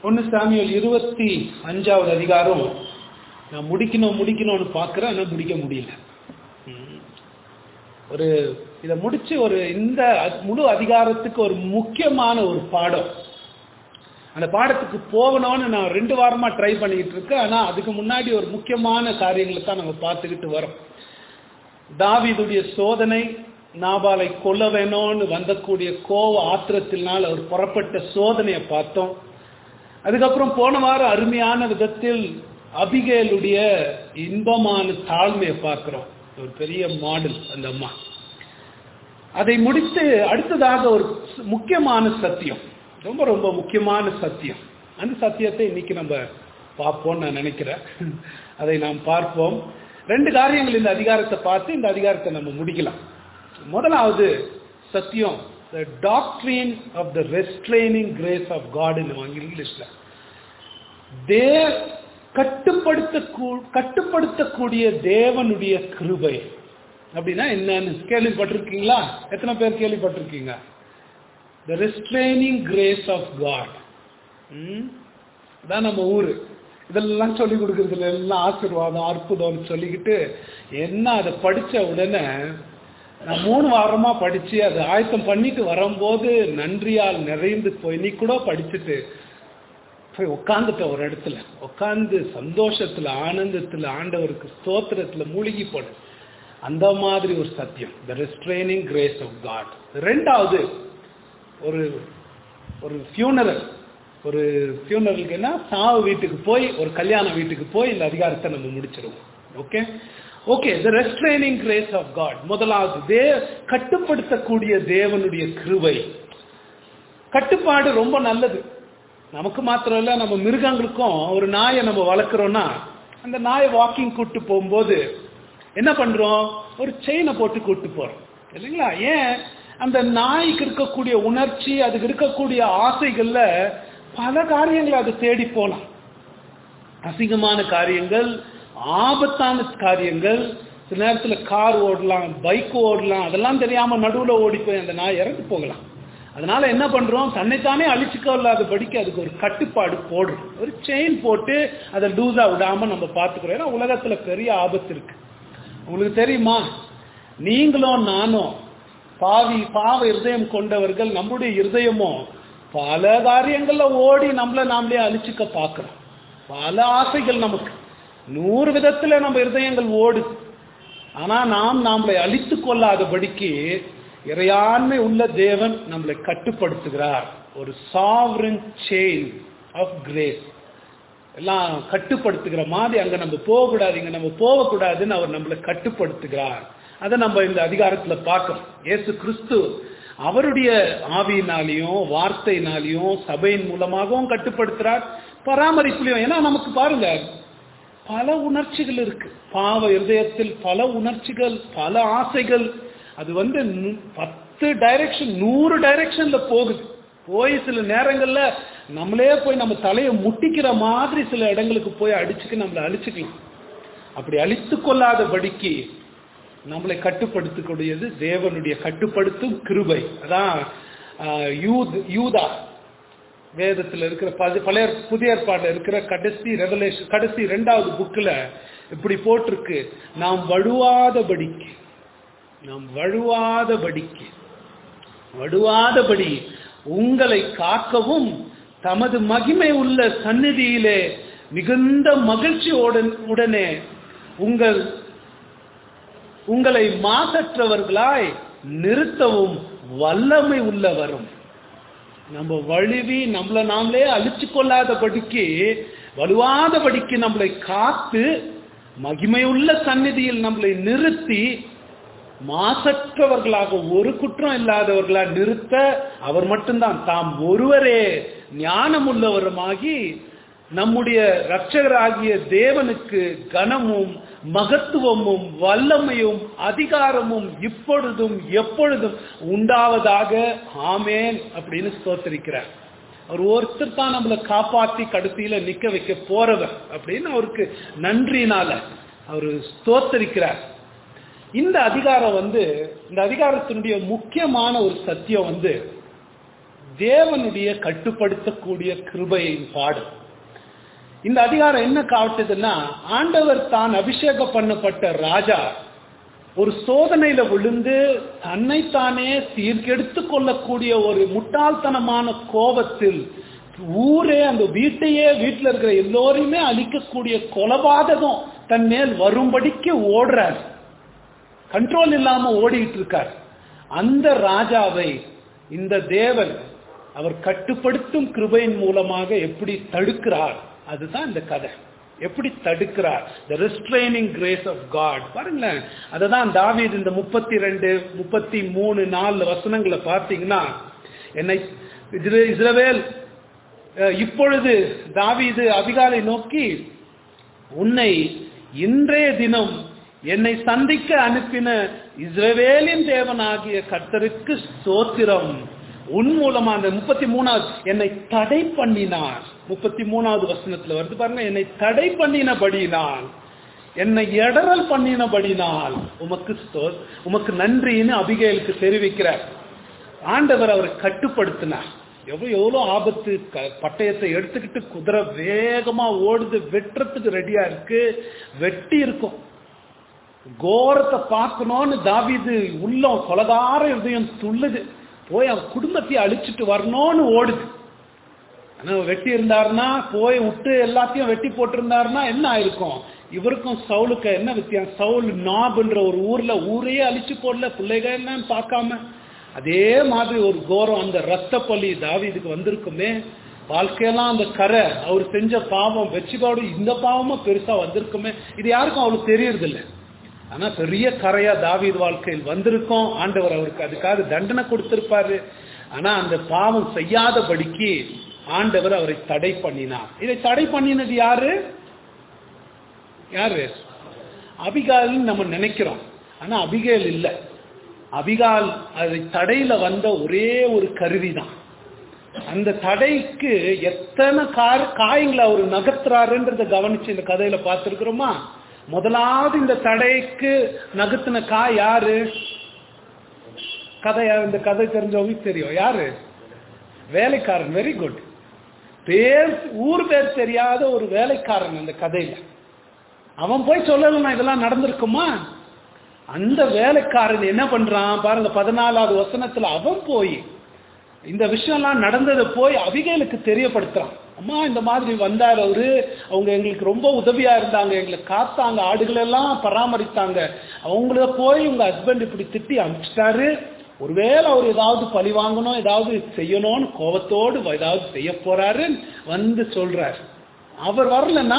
ஒன்று சாமியல் இருபத்தி அஞ்சாவது அதிகாரம் நான் முடிக்கணும் முடிக்கணும்னு பார்க்குறேன் ஆனால் முடிக்க முடியல ம். ஒரு இதை முடிச்சு ஒரு இந்த அ- முழு அதிகாரத்துக்கு ஒரு முக்கியமான ஒரு பாடம் அந்த பாடத்துக்கு போகணும்னு நான் ரெண்டு வாரமா ட்ரை பண்ணிக்கிட்டு இருக்கேன் ஆனால் அதுக்கு முன்னாடி ஒரு முக்கியமான காரியங்களை தான் நம்ம பார்த்துக்கிட்டு வரோம் தாவீதுடைய சோதனை நாபாலை கொல்ல வேணும்னு வந்தக்கூடிய கோவ ஆத்திரத்தினால் அவர் புறப்பட்ட சோதனையை பார்த்தோம் அதுக்கப்புறம் போன வாரம் அருமையான விதத்தில் அபிகேலுடைய இன்பமான தாழ்மையை பார்க்கிறோம் ஒரு பெரிய மாடல் அந்த அம்மா அதை முடித்து அடுத்ததாக ஒரு ச- முக்கியமான சத்தியம் ரொம்ப ரொம்ப முக்கியமான சத்தியம் அந்த சத்தியத்தை இன்னைக்கு நம்ம பார்ப்போம்னு நான் நினைக்கிறேன் அதை நாம் பார்ப்போம் ரெண்டு காரியங்கள் இந்த அதிகாரத்தை பார்த்து இந்த அதிகாரத்தை நம்ம முடிக்கலாம் முதலாவது சத்தியம் the doctrine of the restraining grace of God in இங்கிலீஷ்ல தே கட்டுப்படுத்த கட்டுப்படுத்தக்கூடிய தேவனுடைய கிருபை அப்படின்னா என்னன்னு கேள்விப்பட்டிருக்கீங்களா எத்தனை பேர் கேள்விப்பட்டிருக்கீங்க the restraining grace of God அதான் நம்ம ஊரு இதெல்லாம் சொல்லி கொடுக்கறதுல எல்லாம் ஆசீர்வாதம் அற்புதம்னு சொல்லிக்கிட்டு என்ன அதை படிச்ச உடனே நான் மூணு வாரமா படிச்சு அதை ஆயத்தம் பண்ணிட்டு வரும்போது நன்றியால் நிறைந்து போய் நீ கூட படிச்சுட்டு போய் உட்காந்துட்ட ஒரு இடத்துல உட்காந்து சந்தோஷத்துல ஆனந்தத்துல ஆண்டவருக்கு ஸ்தோத்திரத்துல மூழ்கி போடு அந்த மாதிரி ஒரு சத்தியம் the restraining grace of God ரெண்டாவது ஒரு ஒரு ஃபியூனரல் ஒரு ஃபியூனரலுக்கு என்ன சாவு வீட்டுக்கு போய் ஒரு கல்யாண வீட்டுக்கு போய் இந்த அதிகாரத்தை நம்ம முடிச்சிருவோம் okay okay the restraining grace of God முதலாவது தே கட்டுப்படுத்தக்கூடிய தேவனுடைய கிருபை கட்டுப்பாடு ரொம்ப நல்லது நமக்கு மாத்திரம் இல்ல நம்ம மிருகங்களுக்கும் ஒரு நாயை நம்ம வளர்க்குறோம்னா அந்த நாயை வாக்கிங் கூட்டு போகும்போது என்ன பண்றோம் ஒரு செயினை போட்டு கூட்டு போறோம் இல்லைங்களா ஏன் அந்த நாய்க்கு இருக்கக்கூடிய உணர்ச்சி அதுக்கு இருக்கக்கூடிய ஆசைகள்ல பல காரியங்களை அது தேடி போலாம் அசிங்கமான காரியங்கள் ஆபத்தான காரியங்கள் சில நேரத்துல கார் ஓடலாம் பைக் ஓடலாம் அதெல்லாம் தெரியாம நடுவுல ஓடி போய் அந்த நாய் இறந்து போகலாம் அதனால என்ன பண்றோம் தன்னைத்தானே அழிச்சுக்கொள்ளாத படிக்க அதுக்கு ஒரு கட்டுப்பாடு போடுறோம் ஒரு செயின் போட்டு அதை லூஸா விடாம நம்ம பார்த்துக்கிறோம் ஏன்னா உலகத்துல பெரிய ஆபத்து இருக்கு உங்களுக்கு தெரியுமா நீங்களும் நானும் பாவி பாவ இருதயம் கொண்டவர்கள் நம்முடைய இருதயமும் பல காரியங்கள்ல ஓடி நம்மள நாமளே அழிச்சுக்க பார்க்கிறோம் பல ஆசைகள் நமக்கு நூறு விதத்துல நம்ம இருதயங்கள் ஓடுது ஆனா நாம் நாமளை அழித்து கொள்ளாதபடிக்கு இறையாண்மை உள்ள தேவன் நம்மளை கட்டுப்படுத்துகிறார் ஒரு சாவரன் செயின் ஆஃப் கிரேஸ் எல்லாம் கட்டுப்படுத்துகிற மாதிரி அங்க நம்ம போகக்கூடாது இங்க நம்ம போகக்கூடாதுன்னு அவர் நம்மளை கட்டுப்படுத்துகிறார் அதை நம்ம இந்த அதிகாரத்துல பார்க்கிறோம் இயேசு கிறிஸ்து அவருடைய ஆவியினாலையும் வார்த்தையினாலையும் சபையின் மூலமாகவும் கட்டுப்படுத்துறார் பராமரிப்புலையும் ஏன்னா நமக்கு பாருங்க பல உணர்ச்சிகள் இருக்கு பாவ இருதயத்தில் பல உணர்ச்சிகள் பல ஆசைகள் அது வந்து நு- பத்து டைரக்ஷன் நூறு டைரக்ஷன்ல போகுது போய் சில நேரங்கள்ல நம்மளே போய் நம்ம தலையை முட்டிக்கிற மாதிரி சில இடங்களுக்கு போய் அடிச்சுக்க நம்மளை அழிச்சுக்கலாம் அப்படி அழித்து கொள்ளாதபடிக்கு நம்மளை கட்டுப்படுத்தக்கூடியது தேவனுடைய கட்டுப்படுத்தும் கிருபை அதான் ஆஹ், யூத் யூதா வேதத்துல இருக்கிற பதி- பழைய புதிய ஏற்பாடுல இருக்கிற கடைசி ரெவலேஷன் கடைசி ரெண்டாவது புக்ல இப்படி போட்டிருக்கு நாம் வழுவாதபடிக்கு நாம் வழுவாதபடிக்கு வழுவாதபடி உங்களை காக்கவும் தமது மகிமை உள்ள சந்நிதியிலே மிகுந்த மகிழ்ச்சியோடன் உடனே உங்கள் உங்களை மாசற்றவர்களாய் நிறுத்தவும் வல்லமை உள்ளவரும் நம்ம வழுவி நம்மளை நாமளே அழிச்சு கொள்ளாதபடிக்கு வலுவாதபடிக்கு நம்மளை காத்து மகிமையுள்ள சந்நிதியில் நம்மளை நிறுத்தி மாசற்றவர்களாக ஒரு குற்றம் இல்லாதவர்களா நிறுத்த அவர் மட்டும்தான் தாம் ஒருவரே ஞானமுள்ளவருமாகி நம்முடைய இரட்சகராகிய தேவனுக்கு கனமும் மகத்துவமும் வல்லமையும் அதிகாரமும் இப்பொழுதும் எப்பொழுதும் உண்டாவதாக ஆமேன் அப்படின்னு ஸ்தோத்திரிக்கிறார் அவர் ஒருத்தர் தான் நம்மளை காப்பாத்தி கடைசியில நிக்க வைக்க போறவர் அப்படின்னு அவருக்கு நன்றினால அவர் ஸ்தோத்தரிக்கிறார் இந்த அதிகாரம் வந்து இந்த அதிகாரத்தினுடைய முக்கியமான ஒரு சத்தியம் வந்து தேவனுடைய கட்டுப்படுத்தக்கூடிய கிருபையின் பாடு இந்த அதிகாரம் என்ன காட்டுதுன்னா ஆண்டவர் தான் அபிஷேகம் பண்ணப்பட்ட ராஜா ஒரு சோதனையில விழுந்து தன்னைத்தானே சீர்கெடுத்து கொள்ளக்கூடிய ஒரு முட்டாள்தனமான கோபத்தில் ஊரே அந்த வீட்டையே வீட்டில் இருக்கிற எல்லோரையுமே அழிக்கக்கூடிய கொலபாதகம் தன் மேல் வரும்படிக்கு ஓடுறார் கண்ட்ரோல் இல்லாம ஓடிட்டு இருக்கார் அந்த ராஜாவை இந்த தேவன் அவர் கட்டுப்படுத்தும் கிருபையின் மூலமாக எப்படி தடுக்கிறார் அதுதான் இந்த கதை எப்படி தடுக்கிறார் the restraining grace of God பாருங்களேன் அதை தான் தாவீது இந்த முப்பத்தி ரெண்டு முப்பத்தி மூணு நாலு வசனங்களை பார்த்தீங்கன்னா என்னை இஸ்ரே- இஸ்ரவேல் அஹ், இப்பொழுது தாவீது அதிகாலை நோக்கி உன்னை இன்றைய தினம் என்னை சந்திக்க அனுப்பின இஸ்ரவேலின் தேவனாகிய கர்த்தருக்கு ஸ்தோத்திரம் உன் மூலமா அந்த முப்பத்தி மூணாவது என்னை தடை பண்ணினார் முப்பத்தி மூணாவது வசனத்துல வருது பாருங்க என்னை தடை பண்ணினபடியினால் என்னை எடறல் பண்ணினபடினால் உமக்கு ஸ்தோ- உமக்கு நன்றின்னு அபிகேலுக்கு தெரிவிக்கிறார் ஆண்டவர் அவரை கட்டுப்படுத்தினார் எவ்வளவு எவ்வளோ ஆபத்து க- பட்டயத்தை எடுத்துக்கிட்டு குதிரை வேகமா ஓடுது வெட்டுறதுக்கு ரெடியா இருக்கு வெட்டி இருக்கும் கோரத்தை பார்க்கணும்னு தாவீது உள்ளம் கொலகார இதயம் துள்ளுது போய் அவன் குடும்பத்தை அழிச்சிட்டு வரணும்னு ஓடுது ஆனா வெட்டி இருந்தாருன்னா போய் விட்டு எல்லாத்தையும் வெட்டி போட்டிருந்தாருன்னா என்ன ஆயிருக்கும் இவருக்கும் சவுலுக்கு என்ன வித்தியாசம் சவுல் நாப்ன்ற ஒரு ஊர்ல ஊரையே அழிச்சு போடல பிள்ளைகள் என்னன்னு பார்க்காம அதே மாதிரி ஒரு கோரம் அந்த ரத்த பலி தாவீதுக்கு வந்திருக்குமே வாழ்க்கையெல்லாம் அந்த கரை அவர் செஞ்ச பாவம் வெச்சிபாடு இந்த பாவமும் பெருசா வந்திருக்குமே இது யாருக்கும் அவளுக்கு தெரியறதில்ல ஆனா பெரிய கரையா தாவீது வாழ்க்கையில் வந்திருக்கும் ஆண்டவர் அவருக்கு அதுக்காக தண்டனை கொடுத்திருப்பாரு ஆனா அந்த பாவம் செய்யாதபடிக்கு ஆண்டவர் அவரை தடை பண்ணினார் இதை தடை பண்ணினது யாரு யாரு அபிகால்னு நம்ம நினைக்கிறோம் ஆனா அபிகேல் இல்ல அபிகால் அதை தடையில வந்த ஒரே ஒரு கருவிதான் அந்த தடைக்கு எத்தனை கார் காயங்களை அவர் நகர்த்துறாருன்றத கவனிச்சு இந்த கதையில பார்த்திருக்கிறோமா முதலாவது இந்த தடைக்கு நகர்த்தின காய் யாரு கதை இந்த கதை தெரிஞ்சவங்களுக்கு தெரியும் யாரு வேலைக்காரன் வெரி குட் பேர் ஊர் பேர் தெரியாத ஒரு வேலைக்காரன் அந்த கதையில அவன் போய் சொல்லலாம் இதெல்லாம் நடந்திருக்குமா அந்த வேலைக்காரன் என்ன பண்றான் பாருங்க பதினாலாவது வசனத்துல அவன் போய் இந்த விஷயம்லாம் நடந்ததை போய் அவிகளுக்கு தெரியப்படுத்துறான் அம்மா இந்த மாதிரி வந்தார் அவரு அவங்க எங்களுக்கு ரொம்ப உதவியா இருந்தாங்க எங்களை காத்தாங்க ஆடுகள் எல்லாம் பராமரித்தாங்க அவங்கள போய் உங்க ஹஸ்பண்ட் இப்படி திட்டி அனுப்பிச்சிட்டாரு ஒருவேளை அவர் ஏதாவது பழி வாங்கணும் ஏதாவது செய்யணும்னு கோபத்தோடு ஏதாவது செய்ய போறாரு வந்து சொல்றார் அவர் வரலன்னா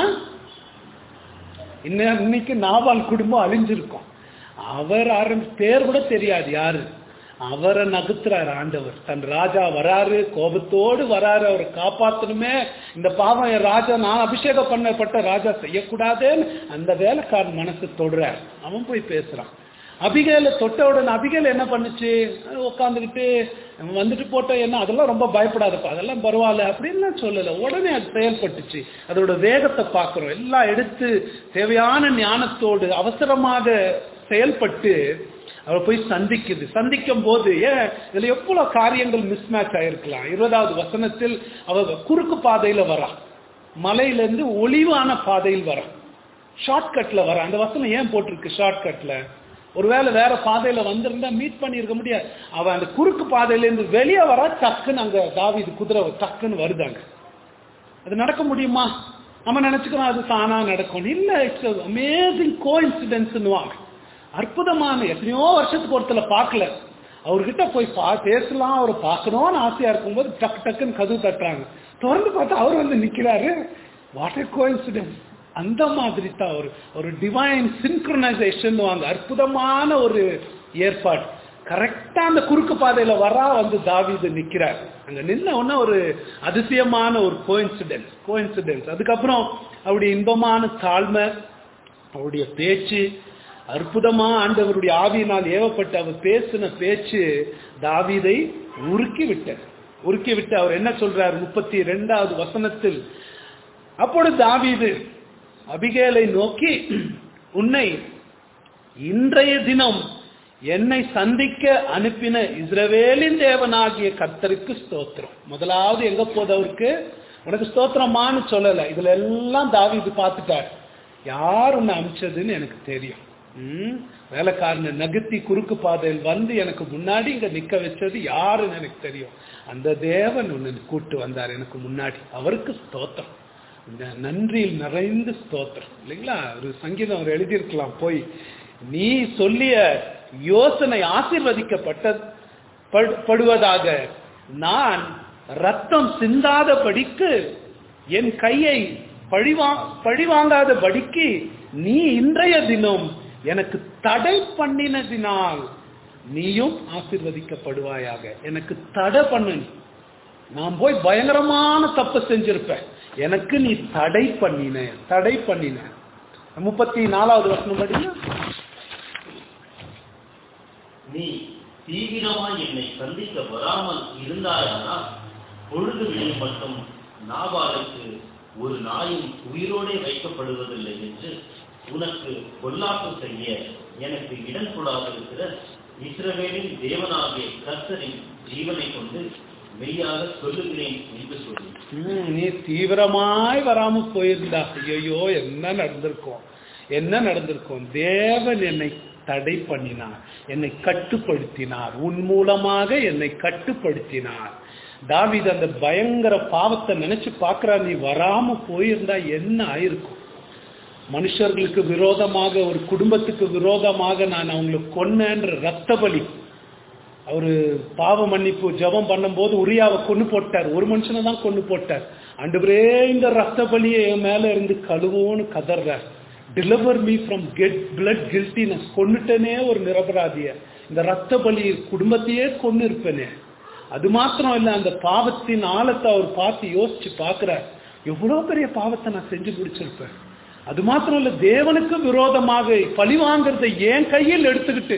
இன்ன- இன்னைக்கு நாவால் குடும்பம் அழிஞ்சிருக்கும் அவர் ஆரம்பி பேர் கூட தெரியாது யாரு அவரை நகுத்துறாரு ஆண்டவர் தன் ராஜா வராரு கோபத்தோடு வராரு அவரை காப்பாத்தணுமே இந்த பாவம் என் ராஜா நான் அபிஷேகம் பண்ணப்பட்ட ராஜா செய்யக்கூடாதேன்னு அந்த வேலைக்காரன் மனசு தொடுறார் அவன் போய் பேசுறான் அபிகேல தொட்ட உடனே அபிகேல என்ன பண்ணுச்சு உட்காந்துக்கிட்டு வந்துட்டு போட்ட என்ன அதெல்லாம் ரொம்ப பயப்படாதப்பா அதெல்லாம் பரவாயில்ல அப்படின்லாம் சொல்லல உடனே அது செயல்பட்டுச்சு அதோட வேகத்தை பார்க்கிறோம் எல்லாம் எடுத்து தேவையான ஞானத்தோடு அவசரமாக செயல்பட்டு அவள் போய் சந்திக்குது சந்திக்கும் போது ஏன் இதுல எவ்வளவு காரியங்கள் மிஸ் மேட்ச் ஆயிருக்கலாம் இருபதாவது வசனத்தில் அவ குறுக்கு பாதையில வரா மலையிலிருந்து ஒளிவான பாதையில் வரா ஷார்ட்கட்ல வர அந்த வசனம் ஏன் போட்டிருக்கு ஷார்ட்கட்ல ஒருவேளை வேற பாதையில வந்திருந்தா மீட் பண்ணியிருக்க முடியாது அவ அந்த குறுக்கு பாதையில இருந்து வெளியே வர டக்குன்னு அங்க தாவீது குதிரை டக்குன்னு வருதாங்க அது நடக்க முடியுமா நம்ம நினைச்சுக்கிறோம் அது தானா நடக்கும் இல்ல இட்ஸ் அமேசிங் கோ இன்சிடென்ட்ஸ்னுவாங்க அற்புதமான எத்தனையோ வருஷத்துக்கு ஒருத்தல பார்க்கல அவர்கிட்ட போய் பா பேசலாம் அவரை பார்க்கணும்னு ஆசையா இருக்கும்போது டக்கு டக்குன்னு கதவு தட்டுறாங்க திறந்து பார்த்தா அவர் வந்து நிக்கிறாரு வாட் எ கோ அந்த மாதிரி தான் ஒரு ஒரு டிவைன் சின்க்ரனைசேஷன் வாங்க அற்புதமான ஒரு ஏற்பாடு கரெக்டா அந்த குறுக்கு பாதையில வரா வந்து தாவீது நிக்கிறார் அங்க நின்ன உடனே ஒரு அதிசயமான ஒரு கோயின்சிடென்ஸ் கோயின்சிடென்ஸ் அதுக்கப்புறம் அவருடைய இன்பமான தாழ்மை அவருடைய பேச்சு அற்புதமா ஆண்டவருடைய ஆவியினால் ஏவப்பட்டு அவர் பேசின பேச்சு தாவீதை உருக்கி விட்டார் உருக்கி விட்டு அவர் என்ன சொல்றார் முப்பத்தி ரெண்டாவது வசனத்தில் அப்பொழுது தாவீது அபிகேலை நோக்கி உன்னை இன்றைய தினம் என்னை சந்திக்க அனுப்பின இஸ்ரவேலின் தேவனாகிய கர்த்தருக்கு ஸ்தோத்திரம் முதலாவது எங்க போகுது அவருக்கு உனக்கு ஸ்தோத்திரமான்னு சொல்லல இதுல எல்லாம் தாவீது பார்த்துட்டார் யார் உன்னை அமிச்சதுன்னு எனக்கு தெரியும் ம், வேலைக்காரனை நகர்த்தி குறுக்கு பாதையில் வந்து எனக்கு முன்னாடி இங்க நிக்க வச்சது யாருன்னு எனக்கு தெரியும் அந்த தேவன் உன்னை கூட்டு வந்தார் எனக்கு முன்னாடி அவருக்கு ஸ்தோத்திரம் இந்த நன்றியில் நிறைந்த ஸ்தோத்திரம் இல்லைங்களா ஒரு சங்கீதம் அவர் எழுதியிருக்கலாம் போய் நீ சொல்லிய யோசனை ஆசீர்வதிக்கப்பட்ட படு- படுவதாக நான் ரத்தம் சிந்தாதபடிக்கு என் கையை பழிவா பழிவாங்காதபடிக்கு நீ இன்றைய தினம் எனக்கு தடை பண்ணினதினால் நீயும் ஆசீர்வதிக்கப்படுவாயாக எனக்கு தடை பண்ணு நீ. நான் போய் பயங்கரமான தப்பு செஞ்சிருப்பேன் எனக்கு நீ தடை பண்ணின தடை பண்ணின முப்பத்தி நாலாவது வசனம் படிங்க நீ தீவிரமாய் என்னை சந்திக்க வராமல் இருந்தாயானால் பொழுது விடியும் மட்டும் நாபாலுக்கு ஒரு நாயும் உயிரோடே வைக்கப்படுவதில்லை என்று உனக்கு பொல்லாப்பு செய்ய எனக்கு இடம் கூடாது இருக்கிற இஸ்ரவேலின் தேவனாகிய கர்த்தரின் ஜீவனை கொண்டு மெய்யாக சொல்லுகிறேன் என்று சொல்லி ம், நீ தீவிரமாய் வராம போயிருந்தா ஐயோ என்ன நடந்திருக்கும் என்ன நடந்திருக்கும் தேவன் என்னை தடை பண்ணினார் என்னை கட்டுப்படுத்தினார் உன் மூலமாக என்னை கட்டுப்படுத்தினார் தாவீது அந்த பயங்கர பாவத்தை நினைச்சு பார்க்கறா நீ வராம போயிருந்தா என்ன ஆயிருக்கும் மனுஷர்களுக்கு விரோதமாக ஒரு குடும்பத்துக்கு விரோதமாக நான் அவங்களை கொன்னேன்ற ரத்த பலி அவரு பாவ மன்னிப்பு ஜெபம் பண்ணும்போது உரியாவை கொண்டு போட்டார் ஒரு மனுஷனை தான் கொண்டு போட்டார் ஆண்டவரே இந்த ரத்த பலியை என் மேல இருந்து கழுவோன்னு கதறார் deliver me from get blood guiltiness கொன்னுட்டனே ஒரு நிரபராதிய இந்த ரத்த பலி குடும்பத்தையே கொண்டு இருப்பேனே அது மாத்திரம் இல்ல அந்த பாவத்தின் ஆழத்தை அவர் பார்த்து யோசிச்சு பார்க்கிறார் எவ்வளவு பெரிய பாவத்தை நான் செஞ்சு முடிச்சிருப்பேன் அது மாத்திரம் இல்ல தேவனுக்கு விரோதமாக பழி வாங்குறதை என் கையில் எடுத்துக்கிட்டு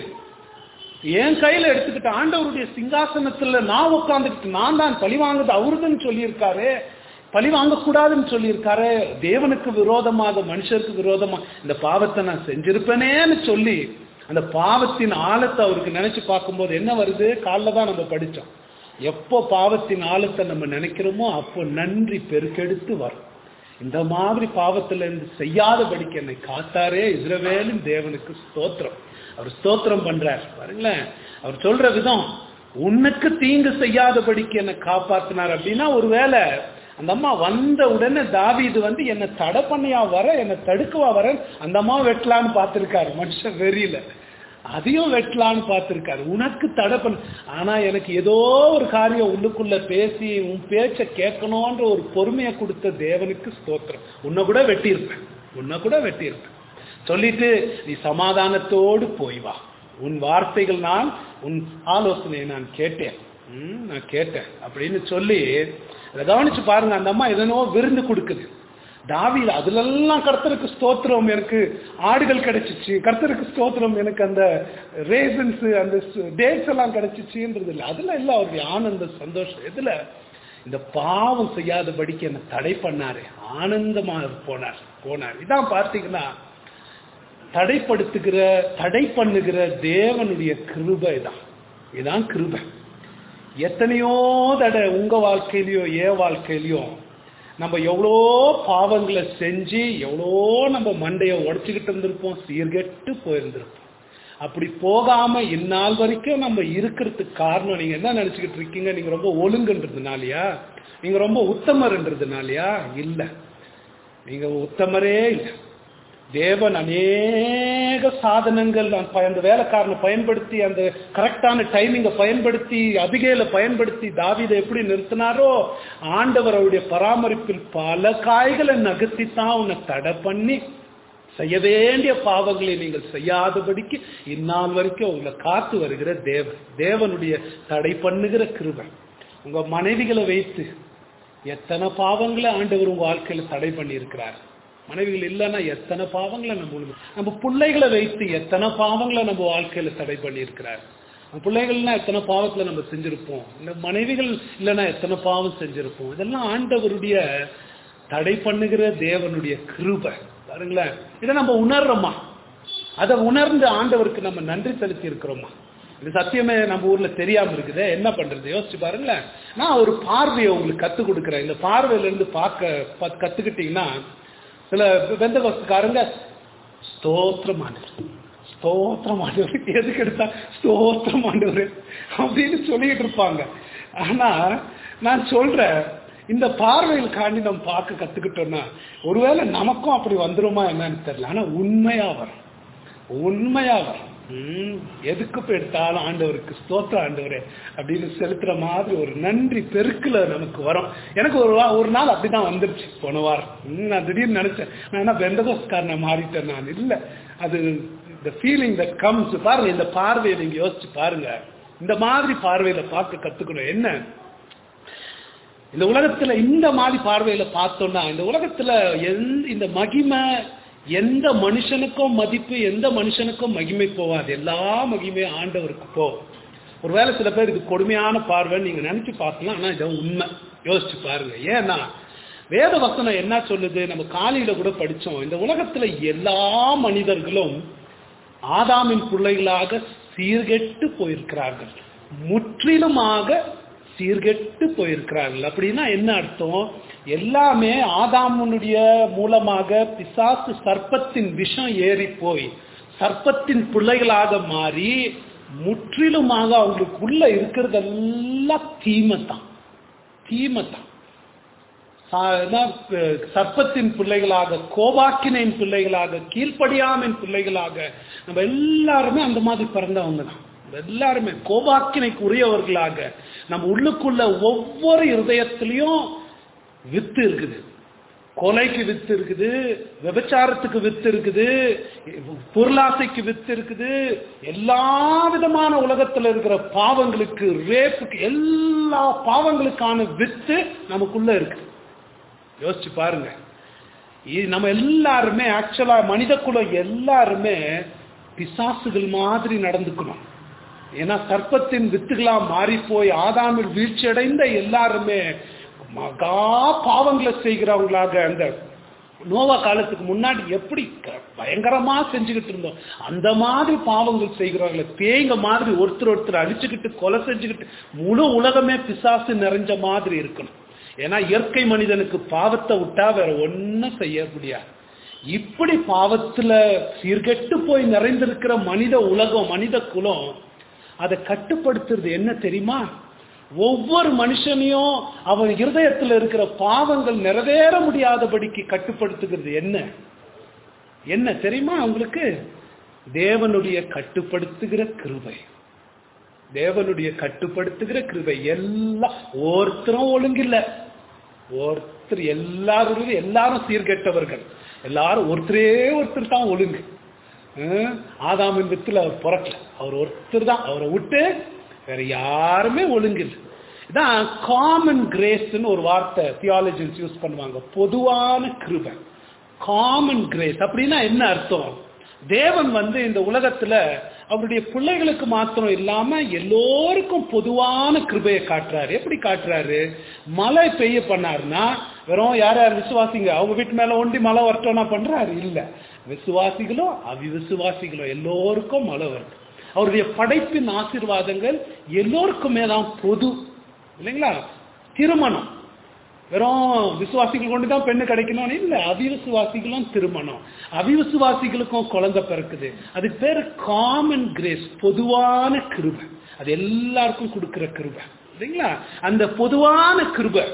என் கையில எடுத்துக்கிட்டு ஆண்டவருடைய சிங்காசனத்துல நான் உட்கார்ந்துக்கிட்டு நான் தான் பழி வாங்குறது அவருதுன்னு சொல்லியிருக்காரு பழி வாங்கக்கூடாதுன்னு சொல்லியிருக்காரு தேவனுக்கு விரோதமாக மனுஷருக்கு விரோதமா இந்த பாவத்தை நான் செஞ்சிருப்பேனேன்னு சொல்லி அந்த பாவத்தின் ஆழத்தை அவருக்கு நினைச்சு பார்க்கும்போது என்ன வருது காலைல தான் நம்ம படிச்சோம் எப்போ பாவத்தின் ஆழத்தை நம்ம நினைக்கிறோமோ அப்போ நன்றி பெருக்கெடுத்து வரும் இந்த மாதிரி பாவத்துல இருந்து செய்யாதபடிக்கு என்னை காத்தாரே இஸ்ரவேலின் தேவனுக்கு ஸ்தோத்திரம் அவர் ஸ்தோத்திரம் பண்றார் பாருங்களேன் அவர் சொல்ற விதம் உனக்கு தீங்கு செய்யாதபடிக்கு என்னை காப்பாத்தினார் அப்படின்னா ஒருவேளை அந்த அம்மா வந்த உடனே தாவீது வந்து என்னை தடை பண்ணியா வர என்னை தடுக்கவா வர அந்த அம்மா வெட்டலான்னு பார்த்திருக்காரு மனுஷன் வெறியில அதையும் வெட்டலான்னு பார்த்திருக்காரு உனக்கு தடை பண்ண ஆனா எனக்கு ஏதோ ஒரு காரியம் உள்ளுக்குள்ள பேசி உன் பேச்ச கேட்கணும்ன்ற ஒரு பொறுமையை கொடுத்த தேவனுக்கு ஸ்தோத்திரம் உன்னை கூட வெட்டியிருப்பேன் உன்னை கூட வெட்டியிருப்பேன் சொல்லிட்டு நீ சமாதானத்தோடு போய் வா உன் வார்த்தைகள் நான் உன் ஆலோசனையை நான் கேட்டேன் ம், நான் கேட்டேன் அப்படின்னு சொல்லி அதை கவனிச்சு பாருங்க அந்த அம்மா எதனோ விருந்து கொடுக்குது தாவீது அதுலெல்லாம் கர்த்தருக்கு ஸ்தோத்திரம் எனக்கு ஆடுகள் கிடைச்சிச்சு கர்த்தருக்கு ஸ்தோத்திரம் எனக்கு அந்த ரேசன்ஸ் அந்த டேட்ஸ் எல்லாம் கிடைச்சிச்சுன்றது இல்லை அதுல இல்ல அவருடைய ஆனந்த சந்தோஷம் எதுல இந்த பாவம் செய்யாதபடிக்கு என்ன தடை பண்ணாரு ஆனந்தமா போனார் போனார் இதான் பார்த்தீங்கன்னா தடைப்படுத்துகிற தடை பண்ணுகிற தேவனுடைய கிருபை தான் இதான் கிருபை எத்தனையோ தடை உங்க வாழ்க்கையிலயோ ஏன் வாழ்க்கையிலயோ நம்ம எவ்வளோ பாவங்களை செஞ்சு எவ்வளோ நம்ம மண்டையை உடைச்சுக்கிட்டு இருந்திருப்போம் சீர்கெட்டு போயிருந்திருப்போம் அப்படி போகாம இந்நாள் வரைக்கும் நம்ம இருக்கிறதுக்கு காரணம் நீங்க என்ன நினைச்சுக்கிட்டு இருக்கீங்க நீங்க ரொம்ப ஒழுங்குன்றதுனாலயா நீங்க ரொம்ப உத்தமர்ன்றதுனாலயா இல்ல நீங்க உத்தமரே இல்லை தேவன் அநேக சாதனங்கள் அந்த ப- அந்த வேலைக்காரனை பயன்படுத்தி அந்த கரெக்டான டைமிங்கை பயன்படுத்தி அபிகையில பயன்படுத்தி தாவீதை எப்படி நிறுத்தினாரோ ஆண்டவர் அவருடைய பராமரிப்பில் பல காய்களை நகர்த்தித்தான் உன்னை தடை பண்ணி செய்ய வேண்டிய பாவங்களை நீங்கள் செய்யாதபடிக்கு இந்நாள் வரைக்கும் உங்களை காத்து வருகிற தேவன் தேவனுடைய தடை பண்ணுகிற கிருபை உங்க மனைவிகளை வைத்து எத்தனை பாவங்களை ஆண்டவர் உங்க வாழ்க்கையில தடை பண்ணி இருக்கிறார் மனைவிகள் இல்லைன்னா எத்தனை பாவங்களை நம்ம உள்ள- நம்ம பிள்ளைகளை வைத்து எத்தனை பாவங்களை நம்ம வாழ்க்கையில தடை பண்ணி இருக்கிறார் நம்ம பிள்ளைகள்னா எத்தனை பாவத்துல நம்ம செஞ்சிருப்போம் இல்ல மனைவிகள் இல்லைன்னா எத்தனை பாவம் செஞ்சிருப்போம் இதெல்லாம் ஆண்டவருடைய தடை பண்ணுகிற தேவனுடைய கிருபை பாருங்களேன் இதை நம்ம உணர்றோமா அதை உணர்ந்து ஆண்டவருக்கு நம்ம நன்றி செலுத்தி இருக்கிறோமா இது சத்தியமே நம்ம ஊர்ல தெரியாம இருக்குது என்ன பண்றது யோசிச்சு பாருங்களேன் நான் ஒரு பார்வையை உங்களுக்கு கத்துக் கொடுக்குறேன் இந்த பார்வையில இருந்து பார்க்க ப- கத்துக்கிட்டீங்கன்னா சில வெந்தகோஸ்துக்காரங்க ஸ்தோத்திரம் ஆண்டவர் ஸ்தோத்திரம் ஆண்டவர் எதுக்கு எடுத்தா ஸ்தோத்திரம் ஆண்டவர் அப்படின்னு சொல்லிட்டு இருப்பாங்க ஆனா நான் சொல்றேன் இந்த பார்வையில் காண்டி நம்ம பார்க்க கத்துக்கிட்டோம்னா ஒருவேளை நமக்கும் அப்படி வந்துருமா என்னன்னு தெரியல ஆனா உண்மையா வரும் உண்மையா வரும் ம், எதுக்கு போய் எடுத்தாலும் ஆண்டவருக்கு ஸ்தோத்திர ஆண்டவரே அப்படின்னு செலுத்துற மாதிரி ஒரு நன்றி பெருக்குல நமக்கு வரும் எனக்கு ஒரு வா- ஒரு நாள் அப்படிதான் வந்துருச்சு போன வாரம் ம், நான் திடீர்னு நினைச்சேன் நான் என்ன பெந்தகோஸ்காரனை மாறிட்டேன் நான் இல்ல அது இந்த ஃபீலிங் தட் கம்ஸ் பாருங்க இந்த பார்வையை நீங்க யோசிச்சு பாருங்க இந்த மாதிரி பார்வையில பார்க்க கத்துக்கணும் என்ன இந்த உலகத்துல இந்த மாதிரி பார்வையில பார்த்தோம்னா இந்த உலகத்துல எந்த இந்த மகிமை எந்த மனுஷனுக்கும் மதிப்பு எந்த மனுஷனுக்கும் மகிமை போகாது எல்லா மகிமையும் ஆண்டவருக்கு போகும் ஒருவேளை சில பேர் இது கொடுமையான பார்வைன்னு நீங்க நினைச்சு பார்க்கலாம் ஆனா இது உண்மை யோசிச்சு பாருங்க ஏன்னா வேத வசனம் என்ன சொல்லுது நம்ம காலையில கூட படிச்சோம் இந்த உலகத்துல எல்லா மனிதர்களும் ஆதாமின் பிள்ளைகளாக சீர்கெட்டு போயிருக்கிறார்கள் முற்றிலுமாக சீர்கெட்டு போயிருக்கிறார்கள் அப்படின்னா என்ன அர்த்தம் எல்லாமே ஆதாமனுடைய மூலமாக பிசாசு சர்ப்பத்தின் விஷம் ஏறி போய் சர்ப்பத்தின் பிள்ளைகளாக மாறி முற்றிலுமாக அவங்களுக்குள்ள இருக்கிறதெல்லாம் தீமை தான் தீமை தான் சா- அதான், அஹ், சர்ப்பத்தின் பிள்ளைகளாக கோபாக்கினின் பிள்ளைகளாக கீழ்ப்படியாமின் பிள்ளைகளாக நம்ம எல்லாருமே அந்த மாதிரி பிறந்தவங்க தான் நம்ம எல்லாருமே கோபாக்கினைக்கு உரியவர்களாக நம்ம உள்ளுக்குள்ள ஒவ்வொரு இருதயத்திலையும் வித்து இருக்குது கொலைக்கு வித்து இருக்குது விபச்சாரத்துக்கு வித்து இருக்குது பொருளாசைக்கு வித்து இருக்குது எல்லா விதமான உலகத்துல இருக்கிற பாவங்களுக்கு ரேப்புக்கு எல்லா பாவங்களுக்கான வித்து நமக்குள்ள இருக்கு யோசிச்சு பாருங்க இ- நம்ம எல்லாருமே ஆக்சுவலா மனித குலம் எல்லாருமே பிசாசுகள் மாதிரி நடந்துக்கணும் ஏன்னா சர்ப்பத்தின் வித்துகளா மாறி போய் ஆதாமில் வீழ்ச்சி அடைந்த எல்லாருமே மகா பாவங்களை செய்கிறவங்களாக அந்த நோவா காலத்துக்கு முன்னாடி எப்படி க- பயங்கரமா செஞ்சுக்கிட்டு இருந்தோம் அந்த மாதிரி பாவங்கள் செய்கிறாங்களே பேய்ங்க மாதிரி ஒருத்தர் ஒருத்தர் அடிச்சுக்கிட்டு கொலை செஞ்சுக்கிட்டு முழு உலகமே பிசாசு நிறைஞ்ச மாதிரி இருக்கணும் ஏன்னா இயற்கை மனிதனுக்கு பாவத்தை விட்டா வேற ஒன்னும் செய்ய முடியாது இப்படி பாவத்துல சீர்கெட்டு போய் நிறைந்திருக்கிற மனித உலகம் மனித குலம் அதை கட்டுப்படுத்துறது என்ன தெரியுமா ஒவ்வொரு மனுஷனையும் அவன் இருதயத்துல இருக்கிற பாவங்கள் நிறைவேற முடியாதபடிக்கு கட்டுப்படுத்துகிறது என்ன என்ன தெரியுமா உங்களுக்கு தேவனுடைய கட்டுப்படுத்துகிற கிருபை தேவனுடைய கட்டுப்படுத்துகிற கிருபை எல்லாம் ஒருத்தரும் ஒழுங்கில்ல ஒருத்தர் எல்லாரும் எல்லாரும் சீர்கெட்டவர்கள் எல்லாரும் ஒருத்தரே ஒருத்தர் தான் ஒழுங்கு ஹம், ஆதாமின் வித்துல அவர் பிறக்கல அவர் ஒருத்தர் தான் அவரை விட்டு வேற யாருமே ஒழுங்கு இல்லை இதான் காமன் கிரேஸ்ன்னு ஒரு வார்த்தை தியாலஜின்ஸ் யூஸ் பண்ணுவாங்க பொதுவான கிருபை காமன் கிரேஸ் அப்படின்னா என்ன அர்த்தம் தேவன் வந்து இந்த உலகத்துல அவருடைய பிள்ளைகளுக்கு மாத்திரம் இல்லாம எல்லோருக்கும் பொதுவான கிருபையை காட்டுறாரு எப்படி காட்டுறாரு மழை பெய்ய பண்ணாருன்னா வெறும் யார் யார் விசுவாசிங்க அவங்க வீட்டு மேல ஒண்டி மழை வரட்டோம்னா பண்றாரு இல்ல விசுவாசிகளோ அவிவிசுவாசிகளோ எல்லோருக்கும் மழை வருது அவருடைய படைப்பின் ஆசீர்வாதங்கள் எல்லோருக்குமே தான் பொது இல்லைங்களா திருமணம் வெறும் விசுவாசிகள் கொண்டு தான் பெண்ணு கிடைக்கணும்னு இல்ல அவிவிசுவாசிகளும் திருமணம் அவிவிசுவாசிகளுக்கும் குழந்தை பிறக்குது அதுக்கு பேரு காமன் கிரேஸ் பொதுவான கிருபை அது எல்லாருக்கும் கொடுக்கிற கிருபை இல்லைங்களா அந்த பொதுவான கிருபை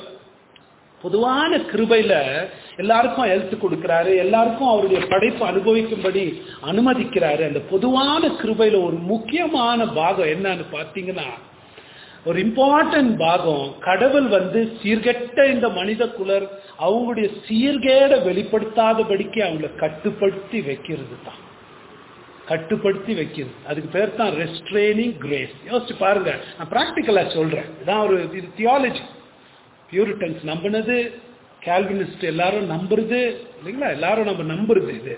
பொதுவான கிருபையில எல்லாருக்கும் ஹெல்த் கொடுக்கிறாரு எல்லாருக்கும் அவருடைய படைப்பு அனுபவிக்கும்படி அனுமதிக்கிறாரு அந்த பொதுவான கிருபையில ஒரு முக்கியமான பாகம் என்னன்னு பார்த்தீங்கன்னா ஒரு இம்பார்ட்டன்ட் பாகம் கடவுள் வந்து சீர்கெட்ட இந்த மனித குலர் அவங்களுடைய சீர்கேட வெளிப்படுத்தாதபடிக்கு அவங்கள கட்டுப்படுத்தி வைக்கிறது தான் கட்டுப்படுத்தி வைக்கிறது அதுக்கு பேர் தான் ரெஸ்ட்ரெய்னிங் கிரேஸ் யோசிச்சு பாருங்க நான் பிராக்டிக்கலா சொல்றேன் இதான் ஒரு இது தியாலஜி பியூரிட்டன்ஸ் நம்பினது கால்வினிஸ்ட் எல்லாரும் நம்புறது இல்லைங்களா எல்லாரும் நம்ம நம்புறது இது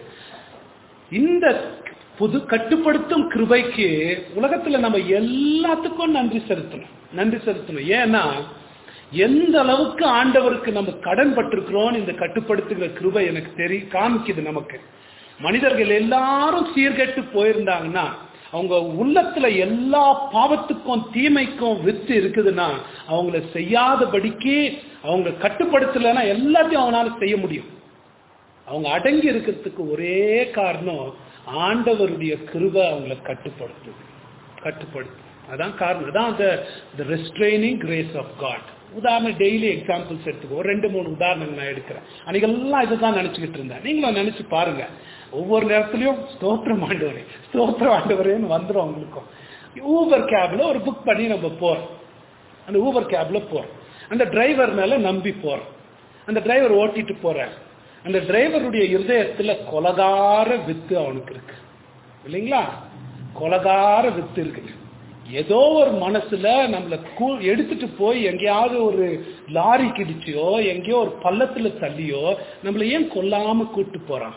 இந்த புது கட்டுப்படுத்தும் கிருபைக்கு உலகத்துல நம்ம எல்லாத்துக்கும் நன்றி செலுத்தணும் நன்றி செலுத்தணும் ஏன்னா எந்த அளவுக்கு ஆண்டவருக்கு நம்ம கடன் பட்டிருக்கிறோம் இந்த கட்டுப்படுத்துகிற கிருபை எனக்கு தெரி காமிக்குது நமக்கு மனிதர்கள் எல்லாரும் சீர்கெட்டு போயிருந்தாங்கன்னா அவங்க உள்ளத்துல எல்லா பாவத்துக்கும் தீமைக்கும் வித்து இருக்குதுன்னா அவங்கள செய்யாதபடிக்கு அவங்க கட்டுப்படுத்தலைன்னா எல்லாத்தையும் அவங்களால செய்ய முடியும் அவங்க அடங்கி இருக்கிறதுக்கு ஒரே காரணம் ஆண்டவருடைய கிருபை அவங்கள கட்டுப்படுத்துது கட்டுப்படுத்து அதான் காரணம் அதான் அந்த ரெஸ்ட்ரைனிங் கிரேஸ் ஆஃப் காட் உதாரணம் டெய்லி எக்ஸாம்பிள்ஸ் எடுத்துக்கோ ஒரு ரெண்டு மூணு உதாரணங்கள் நான் எடுக்கிறேன் அன்னைக்கெல்லாம் இதுதான் நினைச்சுக்கிட்டு இருந்தேன் நீங்களும் நினைச்சு பாருங்க ஒவ்வொரு நேரத்துலயும் ஸ்தோத்திரம் ஆண்டவரே ஸ்தோத்திரம் ஆண்டவரேன்னு வந்துடும் அவங்களுக்கும் ஊபர் கேப்ல ஒரு புக் பண்ணி நம்ம போறோம் அந்த ஊபர் கேப்ல போறோம் அந்த டிரைவர் மேல நம்பி போறோம் அந்த டிரைவர் ஓட்டிட்டு போறார் அந்த டிரைவருடைய இருதயத்துல கொலகார வித்து அவனுக்கு இருக்கு இல்லைங்களா கொலகார வித்து இருக்கு ஏதோ ஒரு மனசுல நம்மள கூ- எடுத்துட்டு போய் எங்கேயாவது ஒரு லாரி கிடிச்சியோ எங்கேயோ ஒரு பள்ளத்துல தள்ளியோ நம்மள ஏன் கொல்லாம கூட்டு போறான்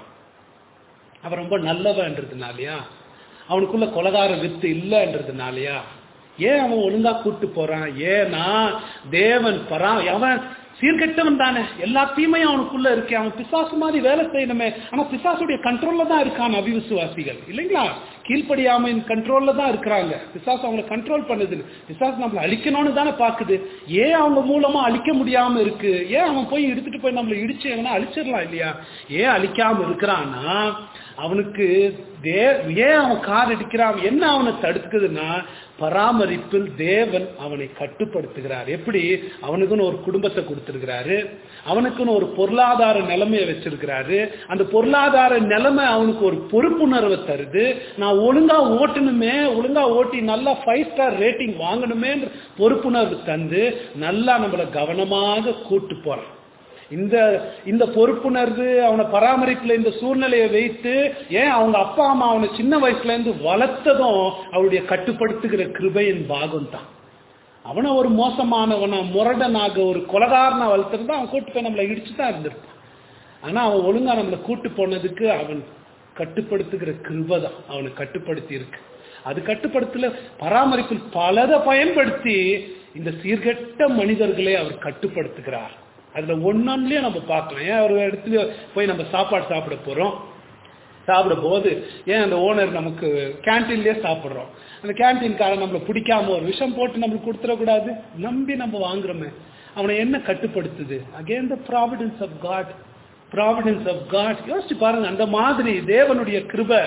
அவன் ரொம்ப நல்லவன்றதுனாலயா அவனுக்குள்ள கொலகார வித்து இல்லைன்றதுனாலயா ஏன் அவன் ஒழுங்கா கூட்டு போறான் ஏன்னா தேவன் பரா அவன் சீர்கெட்டவன் தானே எல்லா தீமையும் அவனுக்குள்ள இருக்கு அவன் பிசாசு மாதிரி வேலை செய்யணுமே ஆனா பிசாசுடைய கண்ட்ரோல்ல தான் இருக்கான் அவிவிசுவாசிகள் இல்லைங்களா கீழ்ப்படியாமையின் கண்ட்ரோல்ல தான் இருக்கிறாங்க பிசாசு அவங்கள கண்ட்ரோல் பண்ணுது பிசாசு நம்மளை அழிக்கணும்னு தானே பாக்குது ஏன் அவங்க மூலமா அழிக்க முடியாம இருக்கு ஏன் அவன் போய் எடுத்துட்டு போய் நம்மளை இடிச்சு எவனா அழிச்சிடலாம் இல்லையா ஏன் அழிக்காம இருக்கிறான்னா அவனுக்கு தே ஏன் அவன் கார் அடிக்கிறான் என்ன அவனை தடுக்குதுன்னா பராமரிப்பில் தேவன் அவனை கட்டுப்படுத்துகிறார் எப்படி அவனுக்குன்னு ஒரு குடும்பத்தை கொடுத்திருக்கிறாரு அவனுக்குன்னு ஒரு பொருளாதார நிலைமையை வச்சிருக்கிறாரு அந்த பொருளாதார நிலைமை அவனுக்கு ஒரு பொறுப்புணர்வை தருது நான் ஒழுங்கா ஓட்டணுமே ஒழுங்கா ஓட்டி நல்லா ஃபைவ் ஸ்டார் ரேட்டிங் வாங்கணுமே பொறுப்புணர்வு தந்து நல்லா நம்மளை கவனமாக கூட்டு போறான் இந்த இந்த பொறுப்புணர்வு அவனை பராமரிப்புல இந்த சூழ்நிலையை வைத்து ஏன் அவங்க அப்பா அம்மா அவனை சின்ன வயசுல இருந்து வளர்த்ததும் அவருடைய கட்டுப்படுத்துகிற கிருபையின் பாகம் தான் அவனை ஒரு மோசமானவன முரடனாக ஒரு கொலகாரனா வளர்த்திருந்தா அவன் கூட்டு போய் நம்மளை இடிச்சு தான் இருந்திருப்பான் ஆனா அவன் ஒழுங்கா நம்மளை கூட்டு போனதுக்கு அவன் கட்டுப்படுத்துகிற கிருபை தான் அவனை கட்டுப்படுத்தி இருக்கு அது கட்டுப்படுத்தல பராமரிப்பில் பலதை பயன்படுத்தி இந்த சீர்கெட்ட மனிதர்களை அவர் கட்டுப்படுத்துகிறார் அதுல ஒன்னொன்னுலயே நம்ம பார்க்கலாம் ஏன் ஒரு இடத்துல போய் நம்ம சாப்பாடு சாப்பிட போறோம் சாப்பிடும் போது ஏன் அந்த ஓனர் நமக்கு கேன்டீன்லயே சாப்பிடுறோம் அந்த கேன்டீன்காரன் நம்மளை பிடிக்காம ஒரு விஷம் போட்டு நம்மளுக்கு கொடுத்துடக்கூடாது நம்பி நம்ம வாங்குறோமே அவனை என்ன கட்டுப்படுத்துது again the providence of God providence of God யோசிச்சு பாருங்க அந்த மாதிரி தேவனுடைய கிருபை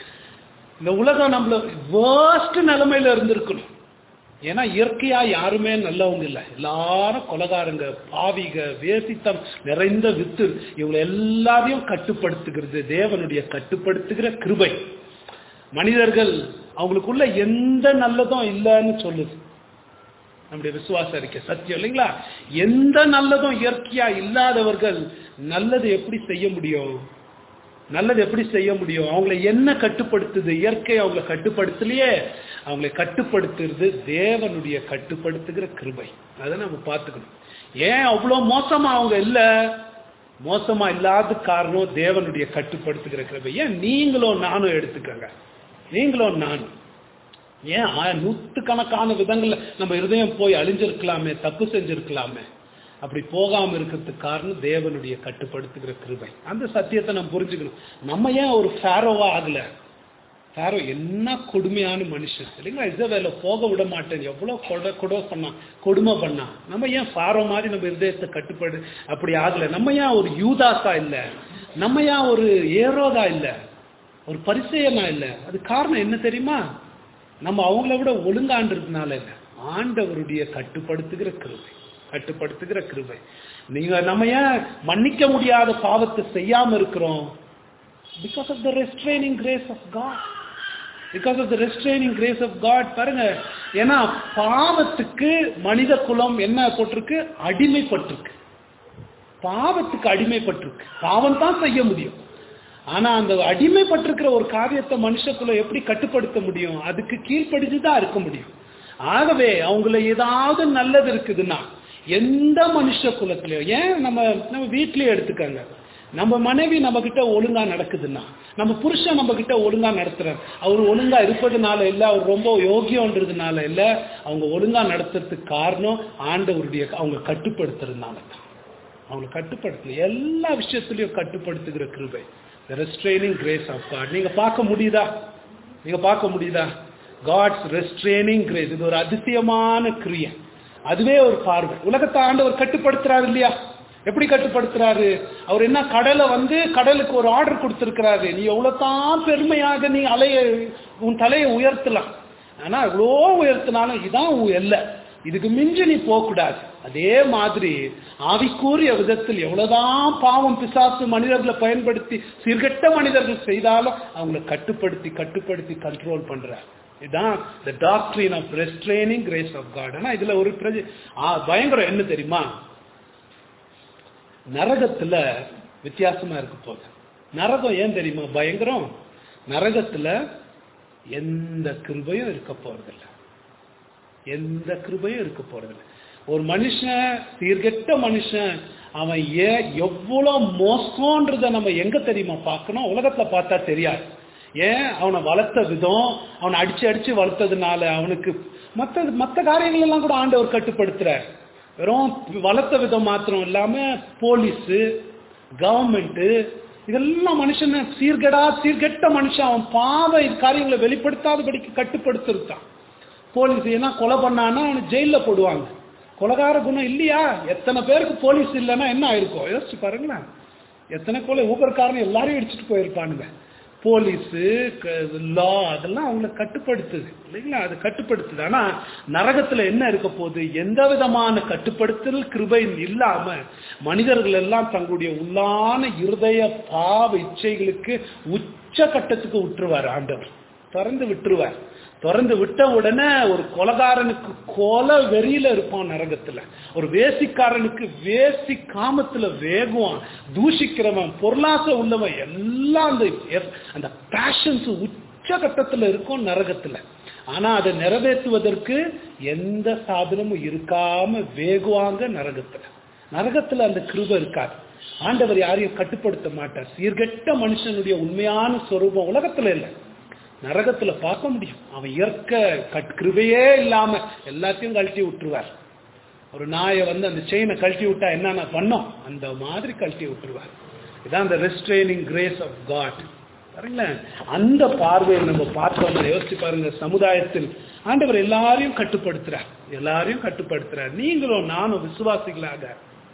இந்த உலகம் நம்மள வேர்ஸ்ட் நிலைமையில இருந்திருக்கணும் ஏன்னா இயற்கையா யாருமே நல்லவங்க இல்லை எல்லாரும் கொலகாரங்க பாவிக வேசித்தம் நிறைந்த வித்து இவங்களை எல்லாரையும் கட்டுப்படுத்துகிறது தேவனுடைய கட்டுப்படுத்துகிற கிருபை மனிதர்கள் அவங்களுக்குள்ள எந்த நல்லதும் இல்லைன்னு சொல்லுது நம்முடைய விசுவாச அறிக்கை சத்தியம் இல்லைங்களா எந்த நல்லதும் இயற்கையா இல்லாதவர்கள் நல்லது எப்படி செய்ய முடியும் நல்லது எப்படி செய்ய முடியும் அவங்களை என்ன கட்டுப்படுத்துது இயற்கை அவங்களை கட்டுப்படுத்தலையே அவங்களை கட்டுப்படுத்துறது தேவனுடைய கட்டுப்படுத்துகிற கிருபை அதை நம்ம பார்த்துக்கணும் ஏன் அவ்வளோ மோசமா அவங்க இல்லை மோசமா இல்லாத காரணம் தேவனுடைய கட்டுப்படுத்துகிற கிருபை ஏன் நீங்களும் நானும் எடுத்துக்கங்க நீங்களும் நானும் ஏன் ஆ- நூத்துக்கணக்கான விதங்கள்ல நம்ம இருதயம் போய் அழிஞ்சிருக்கலாமே தப்பு செஞ்சிருக்கலாமே அப்படி போகாம இருக்கிறதுக்கு காரணம் தேவனுடைய கட்டுப்படுத்துகிற கிருபை அந்த சத்தியத்தை நம்ம புரிஞ்சுக்கணும் நம்ம ஏன் ஒரு ஃபேரோவா ஆகல ஃபேரோ என்ன கொடுமையான மனுஷன் இல்லைங்களா இசவேல போக விட மாட்டேன் எவ்வளவு கொடை கொடை பண்ணான் கொடுமை பண்ணான் நம்ம ஏன் ஃபாரோ மாதிரி நம்ம இருதயத்தை கட்டுப்பாடு அப்படி ஆகல நம்ம ஏன் ஒரு யூதாசா இல்ல நம்ம ஏன் ஒரு ஏரோதா இல்ல ஒரு பரிசெயனா இல்ல அது காரணம் என்ன தெரியுமா நம்ம அவங்கள விட ஒழுங்கான்றதுனால இல்ல ஆண்டவருடைய கட்டுப்படுத்துகிற கிருபை கட்டுப்படுத்துகிற கிருபை நீங்க நம்ம ஏன் மன்னிக்க முடியாத பாவத்தை செய்யாம இருக்கிறோம் because of the restraining grace of God because of the restraining grace of God பாருங்க ஏன்னா பாவத்துக்கு மனித குலம் என்ன போட்டிருக்கு அடிமைப்பட்டிருக்கு பாவத்துக்கு அடிமைப்பட்டிருக்கு பாவம் தான் செய்ய முடியும் ஆனா அந்த அடிமைப்பட்டிருக்கிற ஒரு காரியத்தை மனுஷக்குள்ள எப்படி கட்டுப்படுத்த முடியும் அதுக்கு கீழ்ப்படிஞ்சு தான் இருக்க முடியும் ஆகவே அவங்கள ஏதாவது நல்லது இருக்குதுன்னா எந்த மனுஷ குலத்திலயோ ஏன் நம்ம நம்ம வீட்லயே எடுத்துக்கங்க நம்ம மனைவி நம்ம கிட்ட ஒழுங்கா நடக்குதுன்னா நம்ம புருஷன் நம்ம கிட்ட ஒழுங்கா நடத்துறார் அவர் ஒழுங்கா இருப்பதுனால இல்ல அவர் ரொம்ப யோகியன்றதுனால இல்ல அவங்க ஒழுங்கா நடத்துறதுக்கு காரணம் ஆண்டவருடைய அவங்க கட்டுப்படுத்துறதுனால தான் அவங்களை கட்டுப்படுத்தல எல்லா விஷயத்திலையும் கட்டுப்படுத்துகிற கிருபை the restraining grace of God நீங்க பார்க்க முடியுதா நீங்க பார்க்க முடியுதா காட்ஸ் ரெஸ்ட்ரெய்னிங் கிரேஸ் இது ஒரு அதிசயமான கிரியை அதுவே ஒரு பார்வை உலகத்தை ஆண்டவர் கட்டுப்படுத்துறாரு இல்லையா எப்படி கட்டுப்படுத்துறாரு அவர் என்ன கடலை வந்து கடலுக்கு ஒரு ஆர்டர் கொடுத்திருக்கிறாரு நீ எவ்வளவுதான் பெருமையாக நீ அலைய உன் தலையை உயர்த்தலாம் ஆனா எவ்வளோ உயர்த்தினாலும் இதான் உன் எல்லை இதுக்கு மிஞ்சி நீ போகக்கூடாது அதே மாதிரி ஆவிக்கூறிய விதத்தில் எவ்வளவுதான் பாவம் பிசாசு மனிதர்களை பயன்படுத்தி சீர்கெட்ட மனிதர்கள் செய்தாலும் அவங்களை கட்டுப்படுத்தி கட்டுப்படுத்தி கண்ட்ரோல் பண்றார் இதுதான் the doctrine of restraining grace of God ஆனா இதுல ஒரு பிரஜ ஆ, பயங்கரம் என்ன தெரியுமா நரகத்துல வித்தியாசமா இருக்க போகுது நரகம் ஏன் தெரியுமா பயங்கரம் நரகத்துல எந்த கிருபையும் இருக்க போறதில்ல எந்த கிருபையும் இருக்க போறதில்ல ஒரு மனுஷன் சீர்கெட்ட மனுஷன் அவன் ஏன் எவ்வளவு மோசம்ன்றத நம்ம எங்க தெரியுமா பார்க்கணும் உலகத்துல பார்த்தா தெரியாது ஏன் அவனை வளர்த்த விதம் அவனை அடிச்சு அடிச்சு வளர்த்ததுனால அவனுக்கு மத்த மத்த காரியங்கள் எல்லாம் கூட ஆண்டவர் கட்டுப்படுத்துறார் வெறும் வளர்த்த விதம் மாத்திரம் இல்லாம போலீஸ் கவர்மெண்ட் இதெல்லாம் மனுஷனை சீர்கெடா சீர்கெட்ட மனுஷன் அவன் பாவ காரியங்களை வெளிப்படுத்தாதபடிக்கு கட்டுப்படுத்திருக்கான் போலீஸ் ஏன்னா கொலை பண்ணான்னா அவனை ஜெயில போடுவாங்க கொலகார குணம் இல்லையா எத்தனை பேருக்கு போலீஸ் இல்லைன்னா என்ன ஆயிருக்கும் யோசிச்சு பாருங்களேன் எத்தனை கொலை ஊபர்காரன் எல்லாரையும் இடிச்சிட்டு போயிருப்பானுங்க போலீஸு லா அதெல்லாம் அவங்கள கட்டுப்படுத்துது இல்லைங்களா அது கட்டுப்படுத்துது ஆனா நரகத்துல என்ன இருக்க போகுது எந்த விதமான கட்டுப்படுத்தல் கிருபை இல்லாம மனிதர்கள் எல்லாம் தங்களுடைய உள்ளான இருதய பாவ இச்சைகளுக்கு உச்ச கட்டத்துக்கு விட்டுருவார் ஆண்டவர் திறந்து விட்டுருவார் திறந்து விட்ட உடனே ஒரு கொலகாரனுக்கு கொலை வெறியில இருப்பான் நரகத்துல ஒரு வேசிக்காரனுக்கு வேசி காமத்துல வேகுவான் தூஷிக்கிறவன் பொருளாசை உள்ளவன் எல்லாம் அந்த எப்- அந்த பேஷன்ஸ் உச்ச கட்டத்துல இருக்கும் நரகத்துல ஆனா அதை நிறைவேற்றுவதற்கு எந்த சாதனமும் இருக்காம வேகுவாங்க நரகத்துல நரகத்துல அந்த கிருபை இருக்காது ஆண்டவர் யாரையும் கட்டுப்படுத்த மாட்டார் சீர்கெட்ட மனுஷனுடைய உண்மையான சொரூபம் உலகத்துல இல்லை நரகத்துல பார்க்க முடியும் அவன் இயற்க கட் கிருபையே இல்லாம எல்லாத்தையும் கழட்டி விட்டுருவார் ஒரு நாயை வந்து அந்த செயினை கழட்டி விட்டா என்னென்ன பண்ணோம் அந்த மாதிரி கழட்டி விட்டுருவார் இதான் அந்த ரெஸ்ட்ரெய்னிங் கிரேஸ் ஆஃப் காட் பாருங்களேன் அந்த பார்வையை நம்ம பார்த்தோம்னா யோசிச்சு பாருங்க சமுதாயத்தில் ஆண்டவர் எல்லாரையும் கட்டுப்படுத்துறார் எல்லாரையும் கட்டுப்படுத்துறார் நீங்களும் நானும் விசுவாசிகளாக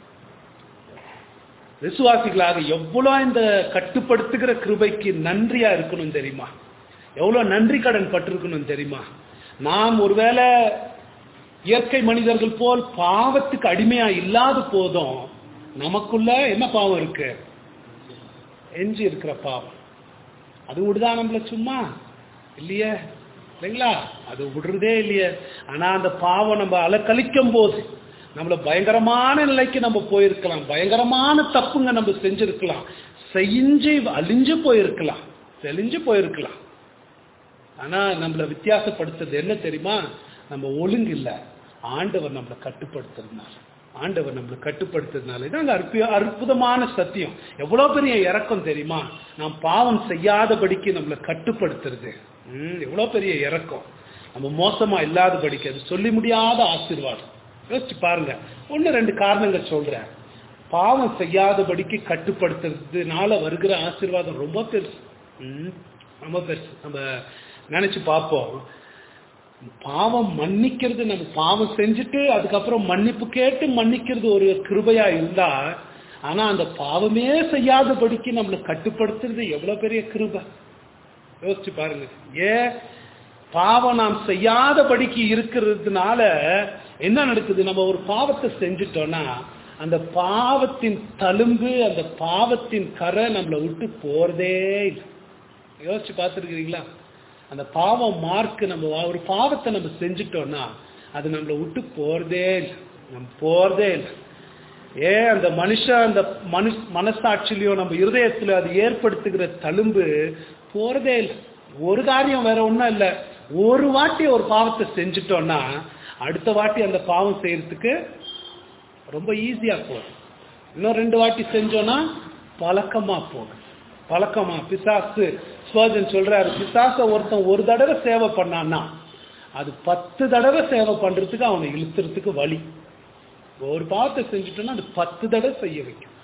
விசுவாசிகளாக எவ்வளவு இந்த கட்டுப்படுத்துகிற கிருபைக்கு நன்றியா இருக்கணும் தெரியுமா எவ்வளவு நன்றி கடன் பட்டிருக்கணும் தெரியுமா நாம் ஒருவேளை இயற்கை மனிதர்கள் போல் பாவத்துக்கு அடிமையா இல்லாத போதும் நமக்குள்ள என்ன பாவம் இருக்கு எஞ்சி இருக்கிற பாவம் அது விடுதா நம்மள சும்மா இல்லையே இல்லைங்களா அது விடுறதே இல்லையே ஆனா அந்த பாவம் நம்ம அலக்கழிக்கும் போது நம்மள பயங்கரமான நிலைக்கு நம்ம போயிருக்கலாம் பயங்கரமான தப்புங்க நம்ம செஞ்சிருக்கலாம் செஞ்சு அழிஞ்சு போயிருக்கலாம் தெளிஞ்சு போயிருக்கலாம் ஆனா நம்மள வித்தியாசப்படுத்துறது என்ன தெரியுமா நம்ம ஒழுங்கு இல்ல ஆண்டவர் நம்மளை கட்டுப்படுத்துறதுனால ஆண்டவர் நம்மளை கட்டுப்படுத்துறதுனால இதாங்க அற்புத அற்புதமான சத்தியம் எவ்வளவு பெரிய இறக்கம் தெரியுமா நாம் பாவம் செய்யாதபடிக்கு நம்மளை கட்டுப்படுத்துறது ம், எவ்வளவு பெரிய இறக்கம் நம்ம மோசமா இல்லாதபடிக்கு அது சொல்லி முடியாத ஆசீர்வாதம் யோசிச்சு பாருங்க ஒண்ணு ரெண்டு காரணங்கள் சொல்றேன் பாவம் செய்யாதபடிக்கு கட்டுப்படுத்துறதுனால வருகிற ஆசீர்வாதம் ரொம்ப பெருசு ம், ரொம்ப பெருசு நம்ம நினைச்சு பார்ப்போம் பாவம் மன்னிக்கிறது நம்ம பாவம் செஞ்சுட்டு அதுக்கப்புறம் மன்னிப்பு கேட்டு மன்னிக்கிறது ஒரு கிருபையா இருந்தா ஆனா அந்த பாவமே செய்யாதபடிக்கு நம்மளை கட்டுப்படுத்துறது எவ்வளவு பெரிய கிருபை யோசிச்சு பாருங்க ஏன் பாவம் நாம் செய்யாதபடிக்கு இருக்கிறதுனால என்ன நடக்குது நம்ம ஒரு பாவத்தை செஞ்சுட்டோம்னா அந்த பாவத்தின் தழும்பு அந்த பாவத்தின் கரை நம்மளை விட்டு போறதே இல்லை யோசிச்சு பார்த்துருக்கிறீங்களா அந்த பாவம் மார்க் நம்ம வா- ஒரு பாவத்தை நம்ம செஞ்சுட்டோம்னா அது நம்மளை விட்டு போறதே இல்லை நம்ம போறதே இல்லை ஏன் அந்த மனுஷன் அந்த மனு மனசாட்சியிலையோ நம்ம இருதயத்துல அது ஏற்படுத்துகிற தழும்பு போறதே இல்லை ஒரு காரியம் வேற ஒண்ணும் இல்லை ஒரு வாட்டி ஒரு பாவத்தை செஞ்சுட்டோம்னா அடுத்த வாட்டி அந்த பாவம் செய்யறதுக்கு ரொம்ப ஈஸியா போகும் இன்னும் ரெண்டு வாட்டி செஞ்சோம்னா பழக்கமா போகும் பழக்கமா பிசாசு ஸ்வர்ஜன் சொல்றாரு பிசாச ஒருத்தன் ஒரு தடவை சேவை பண்ணான்னா அது பத்து தடவை சேவை பண்றதுக்கு அவனை இழுத்துறதுக்கு வழி ஒரு பாவத்தை செஞ்சுட்டோம்னா அது பத்து தடவை செய்ய வைக்கும்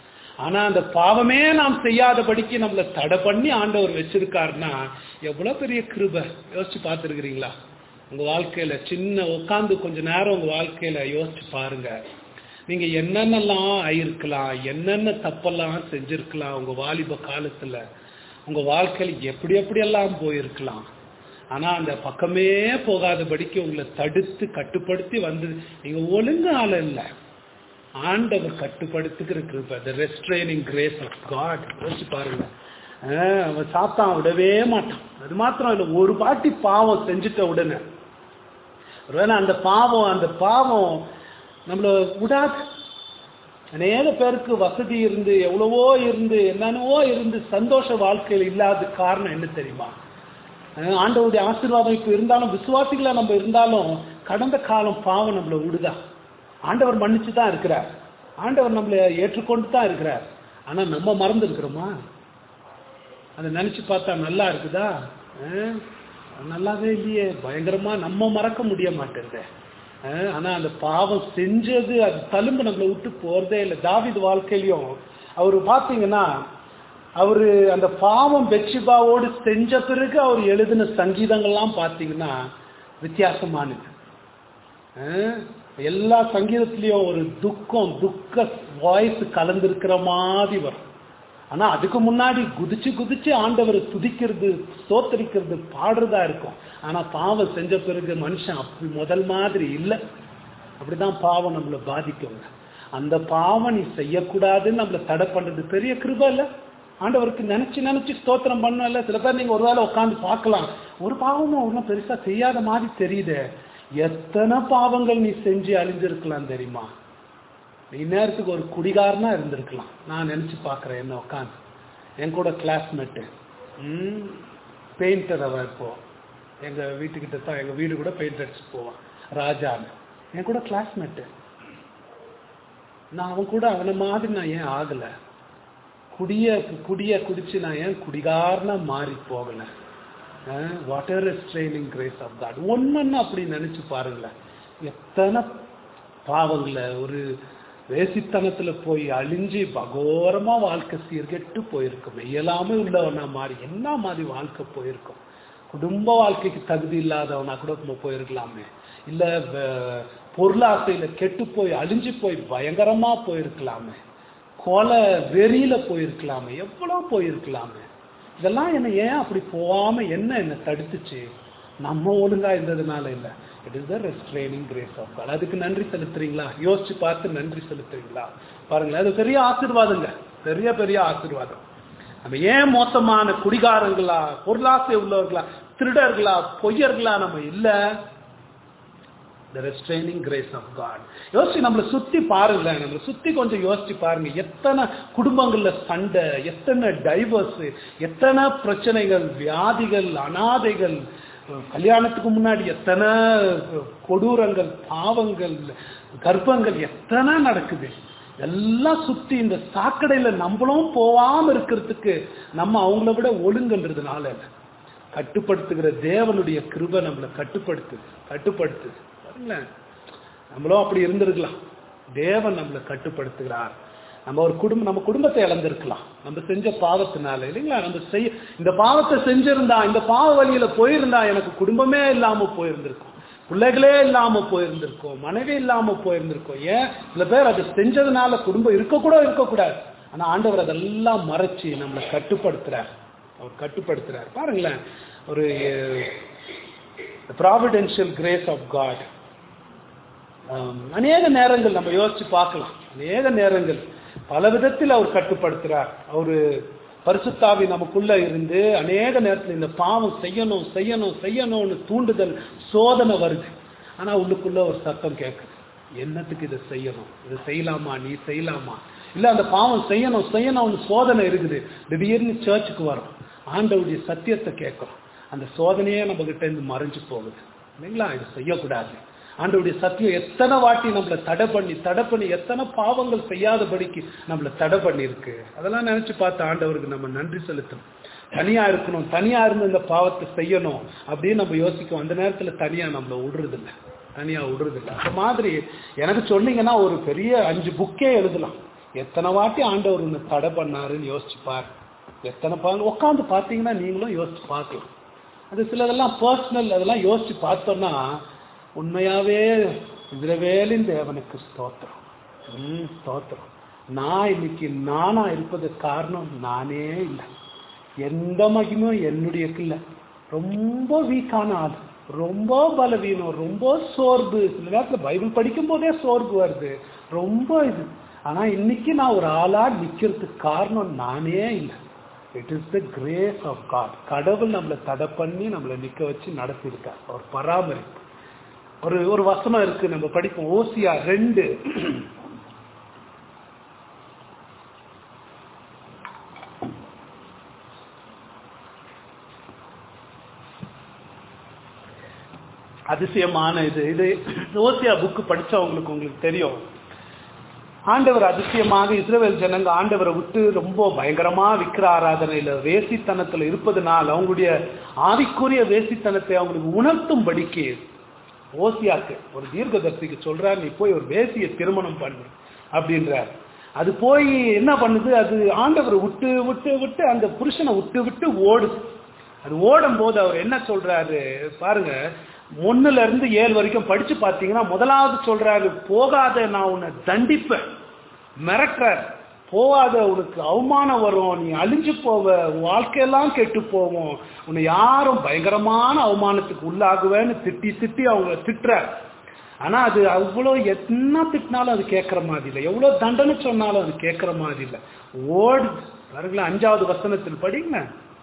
ஆனா அந்த பாவமே நாம் செய்யாதபடிக்கு நம்மள தடை பண்ணி ஆண்டவர் வச்சிருக்காருன்னா எவ்வளவு பெரிய கிருபை யோசிச்சு பார்த்துருக்கிறீங்களா உங்க வாழ்க்கையில சின்ன உட்காந்து கொஞ்ச நேரம் உங்க வாழ்க்கையில யோசிச்சு பாருங்க நீங்க என்னென்னலாம் ஆயிருக்கலாம் என்னென்ன தப்பெல்லாம் செஞ்சிருக்கலாம் உங்க வாலிப காலத்துல உங்க வாழ்க்கையில எப்படி எப்படியெல்லாம் போயிருக்கலாம் ஆனா அந்த பக்கமே போகாதபடிக்கு உங்களை தடுத்து கட்டுப்படுத்தி வந்து நீங்க ஒழுங்கு ஆள் இல்லை ஆண்டவர் கட்டுப்படுத்துகிற கிருபை the restraining grace of God யோசிச்சு பாருங்க ஆஹ் அவன் சாத்தான் விடவே மாட்டான் அது மாத்திரம் இல்லை ஒரு பாட்டி பாவம் செஞ்சுட்ட உடனே ஒருவேளை அந்த பாவம் அந்த பாவம் நம்மள விடாது அநேக பேருக்கு வசதி இருந்து எவ்வளவோ இருந்து என்னென்னவோ இருந்து சந்தோஷ வாழ்க்கையில் இல்லாத காரணம் என்ன தெரியுமா அஹ் ஆண்டவருடைய ஆசீர்வாதம் இப்ப இருந்தாலும் விசுவாசிகளா நம்ம இருந்தாலும் கடந்த காலம் பாவம் நம்மள விடுதா ஆண்டவர் மன்னிச்சு தான் இருக்கிறார் ஆண்டவர் நம்மளை ஏற்றுக்கொண்டு தான் இருக்கிறார் ஆனா நம்ம மறந்து இருக்கிறோமா அதை நினைச்சு பார்த்தா நல்லா இருக்குதா அஹ் நல்லாவே இல்லையே பயங்கரமா நம்ம மறக்க முடிய மாட்டேங்குது அஹ் ஆனா அந்த பாவம் செஞ்சது அது தழும்பு நம்மளை விட்டு போறதே இல்லை தாவிது வாழ்க்கையிலையும் அவரு பாத்தீங்கன்னா அவரு அந்த பாவம் பெட்சிபாவோடு செஞ்ச பிறகு அவர் எழுதின சங்கீதங்கள்லாம் பாத்தீங்கன்னா வித்தியாசமானது அஹ் எல்லா சங்கீதத்திலையும் ஒரு துக்கம் துக்க வாய்ஸ் கலந்திருக்கிற மாதிரி வரும் ஆனா அதுக்கு முன்னாடி குதிச்சு குதிச்சு ஆண்டவரை துதிக்கிறது ஸ்தோத்தரிக்கிறது பாடுறதா இருக்கும் ஆனா பாவம் செஞ்ச பிறகு மனுஷன் அப்படி முதல் மாதிரி இல்லை அப்படிதான் பாவம் நம்மளை பாதிக்குங்க அந்த பாவம் நீ செய்யக்கூடாதுன்னு நம்மளை தடை பண்றது பெரிய கிருபை இல்ல ஆண்டவருக்கு நினைச்சு நினைச்சு ஸ்தோத்திரம் பண்ணல சில பேர் நீங்க ஒருவேளை உட்காந்து பார்க்கலாம் ஒரு பாவமும் ஒன்றும் பெருசா செய்யாத மாதிரி தெரியுதே எத்தனை பாவங்கள் நீ செஞ்சு அழிஞ்சிருக்கலாம் தெரியுமா இந்நேரத்துக்கு ஒரு குடிகாரனா இருந்திருக்கலாம் நான் நினைச்சு பார்க்கிறேன் என்ன உட்காந்து என் கூட கிளாஸ்மேட்டு பெயிண்டர் அவன் இப்போ எங்க வீட்டுக்கிட்ட தான் எங்க வீடு கூட பெயிண்ட் அடிச்சு போவான் ராஜான்னு என் கூட கிளாஸ்மேட்டு நான் அவன் கூட அவனை மாதிரி நான் ஏன் ஆகல குடிய குடிய குடிச்சு நான் ஏன் குடிகாரனா மாறி போகல whatever is training grace of God ஒன்னு அப்படி நினைச்சு பாருங்களேன் எத்தனை பாவங்களை ஒரு வேசித்தனத்துல போய் அழிஞ்சு பகோரமா வாழ்க்கை சீர்கெட்டு போயிருக்கும் இயலாம உள்ளவனா மாறி என்ன மாதிரி வாழ்க்கை போயிருக்கும் குடும்ப வாழ்க்கைக்கு தகுதி இல்லாதவனா கூட நம்ம போயிருக்கலாமே இல்ல வ- பொருளாசையில கெட்டு போய் அழிஞ்சு போய் பயங்கரமா போயிருக்கலாமே கொலை வெறியில போயிருக்கலாமே எவ்வளவு போயிருக்கலாமே இதெல்லாம் என்ன ஏன் அப்படி போகாம என்ன என்ன தடுத்துச்சு நம்ம ஒழுங்கா இருந்ததுனால இல்ல it is the restraining grace of God அதுக்கு நன்றி செலுத்துறீங்களா யோசிச்சு பார்த்து நன்றி செலுத்துறீங்களா பாருங்களேன் அது பெரிய ஆசீர்வாதங்க பெரிய பெரிய ஆசீர்வாதம் நம்ம ஏன் மோசமான குடிகாரங்களா பொருளாசை உள்ளவர்களா திருடர்களா பொய்யர்களா நம்ம இல்ல the restraining grace of God யோசிச்சு நம்மளை சுத்தி பாருங்களேன் நம்மளை சுத்தி கொஞ்சம் யோசிச்சு பாருங்க எத்தனை குடும்பங்கள்ல சண்டை எத்தனை டைவர்ஸ் எத்தனை பிரச்சனைகள் வியாதிகள் அனாதைகள் கல்யாணத்துக்கு முன்னாடி எத்தனை கொடூரங்கள் பாவங்கள் கர்ப்பங்கள் எத்தனை நடக்குது எல்லாம் சுத்தி இந்த சாக்கடையில நம்மளும் போகாம இருக்கிறதுக்கு நம்ம அவங்கள விட ஒழுங்குன்றதுனால இல்ல. கட்டுப்படுத்துகிற தேவனுடைய கிருபை நம்மளை கட்டுப்படுத்துது கட்டுப்படுத்துது பாருங்களேன் நம்மளும் அப்படி இருந்திருக்கலாம் தேவன் நம்மளை கட்டுப்படுத்துகிறார் நம்ம ஒரு குடும்பம் நம்ம குடும்பத்தை இழந்திருக்கலாம் நம்ம செஞ்ச பாவத்தினால இல்லைங்களா நம்ம செய்ய இந்த பாவத்தை செஞ்சிருந்தா இந்த பாவ வழியில போயிருந்தா எனக்கு குடும்பமே இல்லாம போயிருந்திருக்கும் பிள்ளைகளே இல்லாம போயிருந்திருக்கும் மனைவி இல்லாம போயிருந்திருக்கும் ஏன் சில பேர் அது செஞ்சதுனால குடும்பம் இருக்கக்கூட இருக்கக்கூடாது ஆனா ஆண்டவர் அதெல்லாம் மறைச்சு நம்மளை கட்டுப்படுத்துறார் அவர் கட்டுப்படுத்துறார் பாருங்களேன் ஒரு ப்ராவிடென்ஷியல் கிரேஸ் ஆஃப் காட் அநேக நேரங்கள் நம்ம யோசிச்சு பார்க்கலாம் அநேக நேரங்கள் பல விதத்தில் அவர் கட்டுப்படுத்துறார் அவரு பரிசுத்தாவி நமக்குள்ள இருந்து அநேக நேரத்தில் இந்த பாவம் செய்யணும் செய்யணும் செய்யணும்னு தூண்டுதல் சோதனை வருது ஆனா உள்ளுக்குள்ள ஒரு சத்தம் கேட்குது என்னத்துக்கு இதை செய்யணும் இதை செய்யலாமா நீ செய்யலாமா இல்ல அந்த பாவம் செய்யணும் செய்யணும்னு சோதனை இருக்குது திடீர்னு சர்ச்சுக்கு வரும் ஆண்டவுடைய சத்தியத்தை கேட்கிறோம் அந்த சோதனையே நம்ம கிட்ட இருந்து மறைஞ்சு போகுது இல்லைங்களா இது செய்யக்கூடாது ஆண்டவுடைய சத்தியம் எத்தனை வாட்டி நம்மளை தடை பண்ணி தடை பண்ணி எத்தனை பாவங்கள் செய்யாதபடிக்கு நம்மளை தடை பண்ணி இருக்கு அதெல்லாம் நினைச்சு பார்த்து ஆண்டவருக்கு நம்ம நன்றி செலுத்தணும் தனியா இருக்கணும் தனியா இருந்து இந்த பாவத்தை செய்யணும் அப்படின்னு நம்ம யோசிக்கும் அந்த நேரத்துல தனியா நம்மள விடுறது இல்ல தனியா விடுறது இல்ல அந்த மாதிரி எனக்கு சொன்னீங்கன்னா ஒரு பெரிய அஞ்சு புக்கே எழுதலாம் எத்தனை வாட்டி ஆண்டவர் உன்னை தடை பண்ணாருன்னு யோசிச்சு பாரு எத்தனை பாங்க உட்காந்து பார்த்தீங்கன்னா நீங்களும் யோசிச்சு பார்க்கலாம் அது சிலதெல்லாம் பர்சனல் அதெல்லாம் யோசிச்சு பார்த்தோம்னா உண்மையாவே இதிரவேலின் தேவனுக்கு ஸ்தோத்திரம் ம் ஸ்தோத்திரம் நான் இன்னைக்கு நானா இருப்பதற்கு காரணம் நானே இல்லை எந்த மகிமையும் என்னுடைய இல்லை ரொம்ப வீக்கான ஆள் ரொம்ப பலவீனம் ரொம்ப சோர்வு சில நேரத்தில் பைபிள் படிக்கும் போதே சோர்வு வருது ரொம்ப இது ஆனா இன்னைக்கு நான் ஒரு ஆளா நிக்கிறதுக்கு காரணம் நானே இல்லை it is the grace of God கடவுள் நம்மளை தடை பண்ணி நம்மளை நிக்க வச்சு நடத்தியிருக்கார் அவர் பராமரிப்பு ஒரு ஒரு வசனம் இருக்கு நம்ம படிப்போம் ஓசியா ரெண்டு அதிசயமான இது இது ஓசியா புக்கு படிச்சவங்களுக்கு உங்களுக்கு தெரியும் ஆண்டவர் அதிசயமாக இஸ்ரவேல் ஜனங்க ஆண்டவரை விட்டு ரொம்ப பயங்கரமா விக்கிர ஆராதனையில வேசித்தனத்துல இருப்பதனால் அவங்களுடைய ஆவிக்குரிய வேசித்தனத்தை அவங்களுக்கு உணர்த்தும்படிக்கு ஓசியாக்கு ஒரு தீர்க்கதர்சிக்கு சொல்றார் நீ போய் ஒரு வேசிய திருமணம் பண்ணு அப்படின்றார் அது போய் என்ன பண்ணுது அது ஆண்டவரை விட்டு விட்டு விட்டு அந்த புருஷனை விட்டு விட்டு ஓடுது அது ஓடும் போது அவர் என்ன சொல்றாரு பாருங்க ஒண்ணுல இருந்து ஏழு வரைக்கும் படிச்சு பார்த்தீங்கன்னா முதலாவது சொல்றாரு போகாத நான் உன்னை தண்டிப்பேன் மிரட்டுறார் போகாத உனக்கு அவமானம் வரும் நீ அழிஞ்சு போவ உன் வாழ்க்கையெல்லாம் கெட்டு போவோம் உன்னை யாரும் பயங்கரமான அவமானத்துக்கு உள்ளாகுவேன்னு திட்டி திட்டி அவங்க திட்டுறார் ஆனா அது அவ்வளோ என்ன திட்டினாலும் அது கேட்கற மாதிரி இல்லை எவ்வளவு தண்டனை சொன்னாலும் அது கேட்கற மாதிரி இல்லை ஓடு பாருங்களேன் அஞ்சாவது வசனத்தில் படிங்க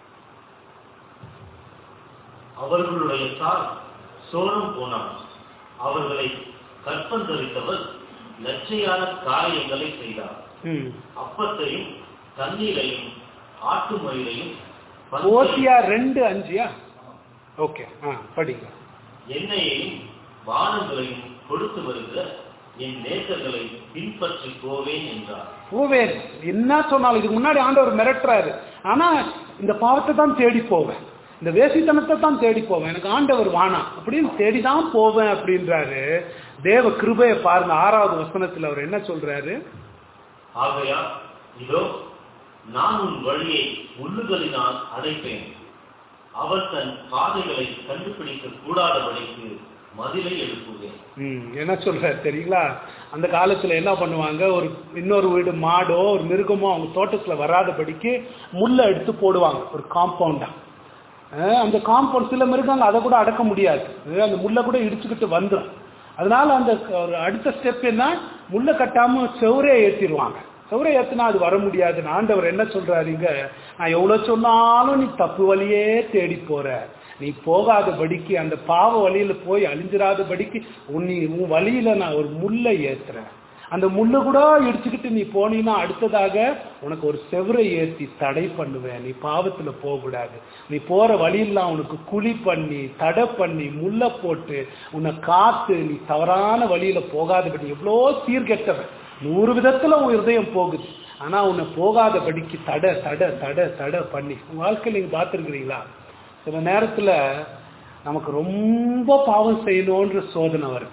அவர்களுடைய தாய் சோரம் போனார் அவர்களை கற்பந்தரித்தவர் லட்சையான காரியங்களை செய்தார் ம் அப்பத்தையும் தண்ணீரையும் ஆட்டு மயிரையும் ஓசியா ரெண்டு அஞ்சியா ஓகே ஆ படிங்க எண்ணெயையும் வானங்களையும் கொடுத்து வருகிற என் நேசர்களை பின்பற்றி போவேன் என்றார் போவேன் என்ன சொன்னாலும் இதுக்கு முன்னாடி ஆண்டவர் மிரட்டுறாரு ஆனா இந்த பாவத்தை தான் தேடி போவேன் இந்த வேசித்தனத்தை தான் தேடி போவேன் எனக்கு ஆண்டவர் வானா அப்படின்னு தேடி தான் போவேன் அப்படின்றாரு தேவ கிருபையை பாருங்க ஆறாவது வசனத்துல அவர் என்ன சொல்றாரு ஆகையால் இதோ நான் உன் வழியை முள்ளுகளினால் அடைப்பேன் அவர் தன் பாதைகளை கண்டுபிடிக்க கூடாதபடிக்கு மதிலை எழுப்புவேன் ம் என்ன சொல்றாரு தெரியுங்களா அந்த காலத்துல என்ன பண்ணுவாங்க ஒரு இன்னொரு வீடு மாடோ ஒரு மிருகமோ அவங்க தோட்டத்துல வராதபடிக்கு முள்ளை எடுத்து போடுவாங்க ஒரு காம்பவுண்டா அஹ் அந்த காம்பவுண்ட் சில மிருகங்கள் அதை கூட அடக்க முடியாது அஹ் அந்த முள்ளை கூட இடிச்சுக்கிட்டு வந்துடும் அதனால அந்த ஒரு அடுத்த ஸ்டெப் என்ன முள்ளை கட்டாம செவரே ஏத்திடுவாங்க செவரே ஏத்தினா அது வர முடியாதுன்னு ஆண்டவர் என்ன சொல்றாருங்க நான் எவ்வளவு சொன்னாலும் நீ தப்பு வழியே தேடி போற நீ போகாதபடிக்கு அந்த பாவ வழியில போய் அழிஞ்சிராதபடிக்கு உன் நீ உன் வழியில நான் ஒரு முள்ளை ஏத்துறேன் அந்த முள்ளு கூட இடிச்சுக்கிட்டு நீ போனீன்னா அடுத்ததாக உனக்கு ஒரு செவரை ஏத்தி தடை பண்ணுவேன் நீ பாவத்துல போக கூடாது நீ போற வழியெல்லாம் உனக்கு குழி பண்ணி தடை பண்ணி முள்ள போட்டு உன்னை காத்து நீ தவறான வழியில போகாதபடி எவ்வளோ சீர்கெட்டவன் நூறு விதத்துல உன் இருதயம் போகுது ஆனா உன்னை போகாதபடிக்கு தடை தடை தடை தடை பண்ணி உங்க வாழ்க்கையில நீங்க பார்த்துருக்கிறீங்களா சில நேரத்துல நமக்கு ரொம்ப பாவம் செய்யணுன்ற சோதனை வருது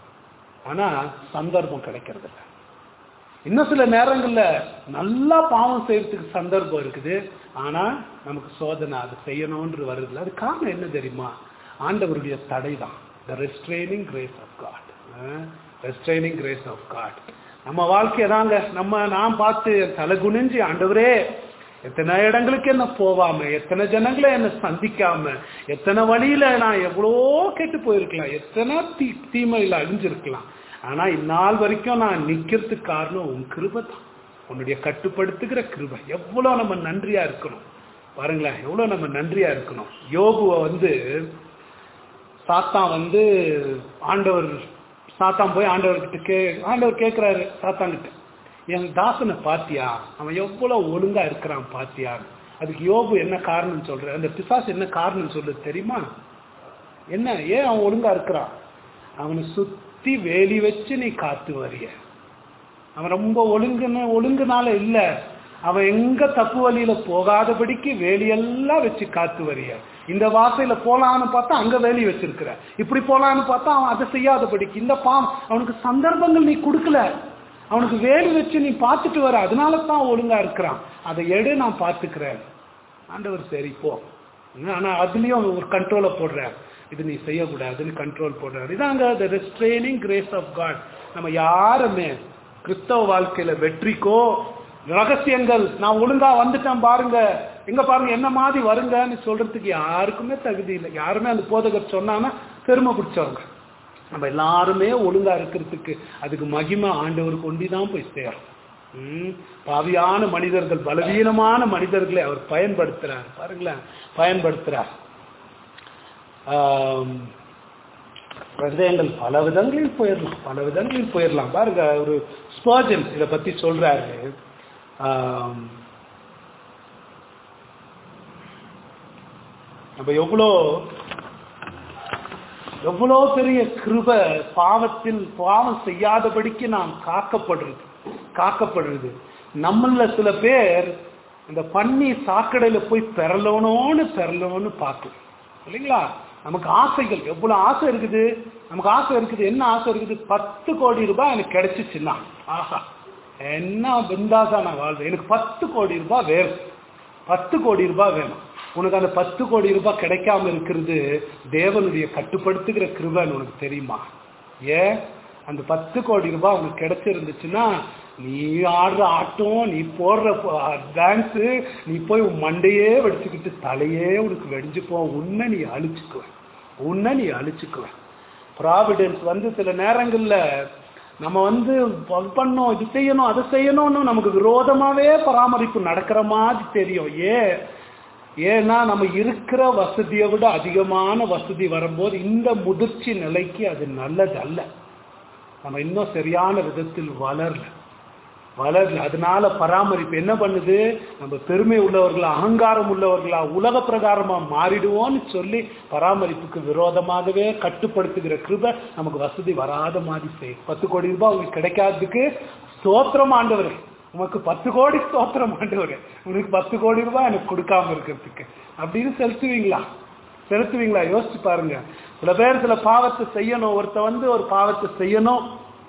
ஆனா சந்தர்ப்பம் கிடைக்கிறது இல்ல இன்னும் சில நேரங்கள்ல நல்லா பாவம் செய்யறதுக்கு சந்தர்ப்பம் இருக்குது ஆனா நமக்கு சோதனை அது செய்யணும்னு வருது அது காரணம் என்ன தெரியுமா ஆண்டவருடைய தடை தான் the restraining grace of God restraining grace of God நம்ம வாழ்க்கையை தாங்க நம்ம நான் பார்த்து தலை குனிஞ்சு ஆண்டவரே எத்தனை இடங்களுக்கு என்ன போவாம எத்தனை ஜனங்களை என்ன சந்திக்காம எத்தனை வழியில நான் எவ்வளோ கெட்டு போயிருக்கலாம் எத்தனை தீ தீமையில அழிஞ்சிருக்கலாம் ஆனா இந்நாள் வரைக்கும் நான் நிக்கிறதுக்கு காரணம் உன் கிருபை தான் உன்னுடைய கட்டுப்படுத்துகிற கிருபை எவ்வளவு நம்ம நன்றியா இருக்கணும் பாருங்களேன் எவ்வளவு நம்ம நன்றியா இருக்கணும் யோபுவை வந்து சாத்தான் வந்து ஆண்டவர் சாத்தான் போய் ஆண்டவர்கிட்ட கே ஆண்டவர் கேட்கிறாரு சாத்தான் கிட்ட என் தாசனை பாத்தியா அவன் எவ்வளவு ஒழுங்கா இருக்கிறான் பாத்தியா அதுக்கு யோபு என்ன காரணம் சொல்ற அந்த பிசாசு என்ன காரணம் சொல்லுது தெரியுமா என்ன ஏன் அவன் ஒழுங்கா இருக்கிறான் அவனை சுத்தி வேலி வச்சு நீ காத்து வரிய அவன் ரொம்ப ஒழுங்குன்னு ஒழுங்குனால இல்ல அவன் எங்க தப்பு வழியில போகாதபடிக்கு வேலியெல்லாம் வச்சு காத்து வரிய இந்த வாசையில போலான்னு பார்த்தா அங்க வேலி வச்சிருக்கிற இப்படி போலான்னு பார்த்தா அவன் அதை செய்யாதபடிக்கு இந்த பாம் அவனுக்கு சந்தர்ப்பங்கள் நீ கொடுக்கல அவனுக்கு வேலு வச்சு நீ பார்த்துட்டு வர அதனால தான் ஒழுங்கா இருக்கிறான் அதை எடு நான் பார்த்துக்கிறேன் ஆண்டவர் சரி போ ஆனா அதுலயும் ஒரு கண்ட்ரோலை போடுறார் இது நீ செய்யக்கூடாதுன்னு கண்ட்ரோல் போடுறாரு இதாங்க the restraining grace of God நம்ம யாருமே கிறிஸ்தவ வாழ்க்கையில வெற்றிக்கோ ரகசியங்கள் நான் ஒழுங்கா வந்துட்டேன் பாருங்க எங்க பாருங்க என்ன மாதிரி வருங்கன்னு சொல்றதுக்கு யாருக்குமே தகுதி இல்லை யாருமே அந்த போதகர் சொன்னான்னா பெருமை பிடிச்சவங்க நம்ம எல்லாருமே ஒழுங்கா இருக்கிறதுக்கு அதுக்கு மகிமை ஆண்டவருக்கு ஒண்டி தான் போய் சேரும் ம், பாவியான மனிதர்கள் பலவீனமான மனிதர்களை அவர் பயன்படுத்துறார் பாருங்களேன் பயன்படுத்துறார் ஆம், ஹிருதயங்கள் பல விதங்களில் போயிடலாம் பல விதங்களில் போயிடலாம் பாருங்க ஒரு ஸ்பர்ஜன் இதை பத்தி சொல்றாரு ஆம், நம்ம எவ்வளோ எவ்வளோ பெரிய கிருப பாவத்தில் பாவம் செய்யாதபடிக்கு நாம் காக்கப்படுறது காக்கப்படுறது நம்மள சில பேர் இந்த பண்ணி சாக்கடையில போய் பெறலோனோன்னு பெறலோன்னு பார்க்கும் இல்லைங்களா நமக்கு ஆசைகள் எவ்வளவு ஆசை இருக்குது நமக்கு ஆசை இருக்குது என்ன ஆசை இருக்குது பத்து கோடி ரூபாய் எனக்கு கிடைச்சிச்சுன்னா ஆஹா என்ன பிந்தாசா நான் வாழ்வேன் எனக்கு பத்து கோடி ரூபாய் வேணும் பத்து கோடி ரூபாய் வேணும் உனக்கு அந்த பத்து கோடி ரூபாய் கிடைக்காம இருக்கிறது தேவனுடைய கட்டுப்படுத்துகிற கிருபைன்னு உனக்கு தெரியுமா ஏன் அந்த பத்து கோடி ரூபாய் உனக்கு கிடைச்சிருந்துச்சுன்னா நீ ஆடுற ஆட்டம் நீ போடுற டான்ஸு நீ போய் உன் மண்டையே வெடிச்சுக்கிட்டு தலையே உனக்கு வெடிஞ்சு போ உன்னை நீ அழிச்சுக்குவ உன்னை நீ அழிச்சுக்குவ ப்ராவிடன்ஸ் வந்து சில நேரங்கள்ல நம்ம வந்து அது பண்ணோம் இது செய்யணும் அது செய்யணும்னு நமக்கு விரோதமாவே பராமரிப்பு நடக்கிற மாதிரி தெரியும் ஏன் ஏன்னா நம்ம இருக்கிற வசதியை விட அதிகமான வசதி வரும்போது இந்த முதிர்ச்சி நிலைக்கு அது நல்லது அல்ல நம்ம இன்னும் சரியான விதத்தில் வளரல வளரல அதனால பராமரிப்பு என்ன பண்ணுது நம்ம பெருமை உள்ளவர்களா அகங்காரம் உள்ளவர்களா உலக பிரகாரமா மாறிடுவோம்னு சொல்லி பராமரிப்புக்கு விரோதமாகவே கட்டுப்படுத்துகிற கிருப நமக்கு வசதி வராத மாதிரி செய்யும் பத்து கோடி ரூபாய் உங்களுக்கு கிடைக்காததுக்கு ஸ்தோத்திரம் ஆண்டவர் உனக்கு பத்து கோடி ஸ்தோத்திரம் ஆண்டவர் உனக்கு பத்து கோடி ரூபாய் எனக்கு கொடுக்காம இருக்கிறதுக்கு அப்படின்னு செலுத்துவீங்களா செலுத்துவீங்களா யோசிச்சு பாருங்க சில பேர் சில பாவத்தை செய்யணும் ஒருத்த வந்து ஒரு பாவத்தை செய்யணும்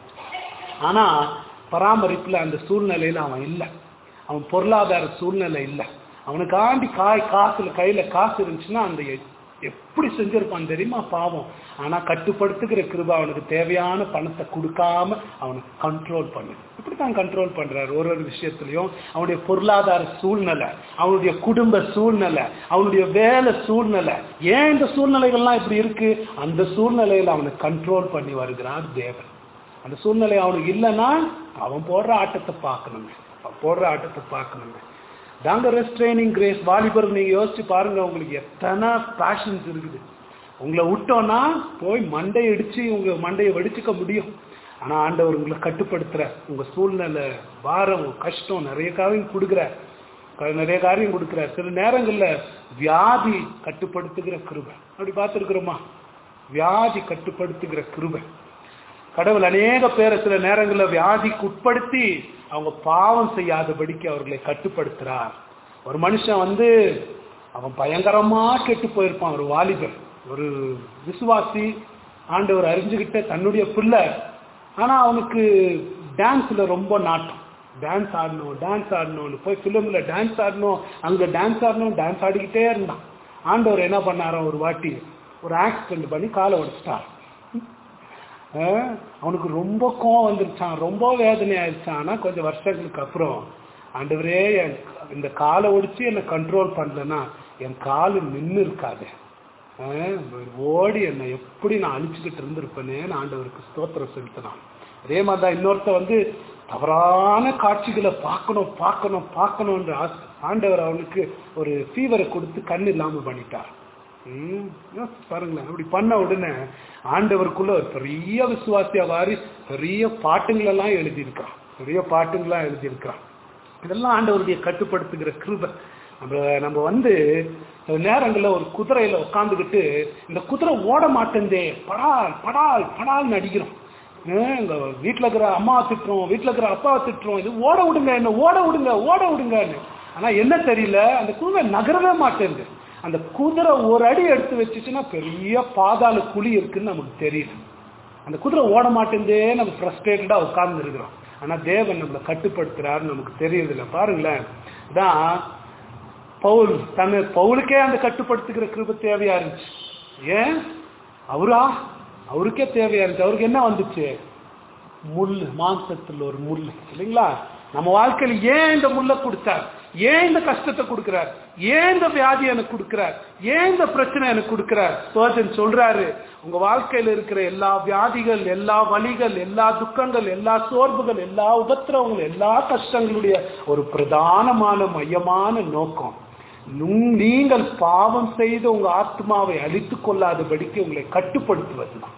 ஆனா பராமரிப்புல அந்த சூழ்நிலையில அவன் இல்லை அவன் பொருளாதார சூழ்நிலை இல்லை அவனுக்காண்டி காய் காசுல கையில காசு இருந்துச்சுன்னா அந்த எ- எப்படி செஞ்சிருப்பான் தெரியுமா பாவம் ஆனா கட்டுப்படுத்துகிற கிருபா அவனுக்கு தேவையான பணத்தை கொடுக்காம அவனுக்கு கண்ட்ரோல் பண்ணு இப்படித்தான் கண்ட்ரோல் பண்றாரு ஒரு ஒரு விஷயத்திலையும் அவனுடைய பொருளாதார சூழ்நிலை அவனுடைய குடும்ப சூழ்நிலை அவனுடைய வேலை சூழ்நிலை ஏன் இந்த சூழ்நிலைகள்லாம் இப்படி இருக்கு அந்த சூழ்நிலையில அவனை கண்ட்ரோல் பண்ணி வருகிறார் தேவன் அந்த சூழ்நிலை அவனுக்கு இல்லைன்னா அவன் போடுற ஆட்டத்தை பார்க்கணுங்க அவன் போடுற ஆட்டத்தை பார்க்கணுங்க தாங்க ரெஸ்ட்ரைனிங் கிரேஸ் வாலிபர் நீங்க யோசிச்சு பாருங்க உங்களுக்கு எத்தனை பேஷன்ஸ் இருக்குது உங்களை விட்டோன்னா போய் மண்டை இடிச்சு உங்க மண்டையை வெடிச்சுக்க முடியும் ஆனா ஆண்டவர் உங்களை கட்டுப்படுத்துற உங்க சூழ்நிலை பாரம் கஷ்டம் நிறைய காரியம் கொடுக்குற நிறைய காரியம் கொடுக்குறார் சில நேரங்கள்ல வியாதி கட்டுப்படுத்துகிற கிருபை அப்படி பார்த்துருக்குறோமா வியாதி கட்டுப்படுத்துகிற கிருபை கடவுள் அநேக பேரை சில நேரங்களில் வியாதிக்கு உட்படுத்தி அவங்க பாவம் செய்யாதபடிக்கு அவர்களை கட்டுப்படுத்துறார் ஒரு மனுஷன் வந்து அவன் பயங்கரமா கெட்டு போயிருப்பான் ஒரு வாலிபர் ஒரு விசுவாசி ஆண்டவர் அறிஞ்சுக்கிட்ட தன்னுடைய பிள்ளை ஆனா அவனுக்கு டான்ஸ்ல ரொம்ப நாட்டம் டான்ஸ் ஆடணும் டான்ஸ் ஆடணும்னு போய் ஃபிலிம்ல டான்ஸ் ஆடணும் அங்க டான்ஸ் ஆடணும் டான்ஸ் ஆடிக்கிட்டே இருந்தான் ஆண்டவர் என்ன பண்ணாராம் ஒரு வாட்டி ஒரு ஆக்சிடென்ட் பண்ணி காலை உடைச்சிட்டார் ஆஹ் அவனுக்கு ரொம்ப கோவம் வந்துருச்சான் ரொம்ப வேதனை ஆயிடுச்சான் ஆனா கொஞ்சம் வருஷங்களுக்கு அப்புறம் ஆண்டவரே என் இந்த காலை ஒடிச்சு என்னை கண்ட்ரோல் பண்ணலன்னா என் காலு நின்று இருக்காது ஆஹ் ஓடி என்னை எப்படி நான் அழிச்சுக்கிட்டு இருந்திருப்பேனேன்னு ஆண்டவருக்கு ஸ்தோத்திரம் செலுத்தினான் அதே மாதிரி தான் இன்னொருத்த வந்து தவறான காட்சிகளை பார்க்கணும் பார்க்கணும் பார்க்கணுன்ற ஆசை ஆண்டவர் அவனுக்கு ஒரு ஃபீவரை கொடுத்து கண் இல்லாம பண்ணிட்டார் ம், யோசிச்சு பாருங்களேன் அப்படி பண்ண உடனே ஆண்டவருக்குள்ள ஒரு பெரிய விசுவாசியா வாரி பெரிய பாட்டுங்களெல்லாம் எழுதியிருக்கான் பெரிய பாட்டுங்களா எழுதியிருக்கான் இதெல்லாம் ஆண்டவருடைய கட்டுப்படுத்துகிற கிருபை நம்ம நம்ம வந்து சில நேரங்களில் ஒரு குதிரையில உட்காந்துக்கிட்டு இந்த குதிரை ஓட மாட்டேந்தே படால் படால் படால் நடிக்கிறோம் எங்க வீட்டில் இருக்கிற அம்மாவை திட்டுறோம் வீட்டில் இருக்கிற அப்பாவை திட்டுறோம் இது ஓட விடுங்க என்ன ஓட விடுங்க ஓட விடுங்கன்னு ஆனா என்ன தெரியல அந்த குதிரை நகரவே மாட்டேங்குது அந்த குதிரை ஒரு அடி எடுத்து வச்சுச்சுன்னா பெரிய பாதாள குழி இருக்குன்னு நமக்கு தெரியுது அந்த குதிரை ஓட மாட்டேந்தே நம்ம ஃப்ரஸ்ட்ரேட்டடா உட்கார்ந்து இருக்கிறோம் ஆனா தேவன் நம்மளை கட்டுப்படுத்துறாருன்னு நமக்கு தெரியுதுல்ல பாருங்களேன் தான் பவுல் தன்னை பவுலுக்கே அந்த கட்டுப்படுத்துகிற கிருப தேவையா இருந்துச்சு ஏன் அவரா அவருக்கே தேவையா இருந்துச்சு அவருக்கு என்ன வந்துச்சு முள் மாம்சத்தில் ஒரு முள் இல்லைங்களா நம்ம வாழ்க்கையில ஏன் இந்த முல்லை கொடுத்தார் ஏன் இந்த கஷ்டத்தை கொடுக்கிறார் ஏன் இந்த வியாதி எனக்கு கொடுக்கிறார் ஏன் இந்த பிரச்சனை எனக்கு கொடுக்கிறார் சோஜன் சொல்றாரு உங்க வாழ்க்கையில இருக்கிற எல்லா வியாதிகள் எல்லா வலிகள் எல்லா துக்கங்கள் எல்லா சோர்வுகள் எல்லா உபத்திரவங்கள் எல்லா கஷ்டங்களுடைய ஒரு பிரதானமான மையமான நோக்கம் நுங்- நீங்கள் பாவம் செய்து உங்க ஆத்மாவை அழித்துக் கொள்ளாதபடிக்கு உங்களை கட்டுப்படுத்துவதுதான்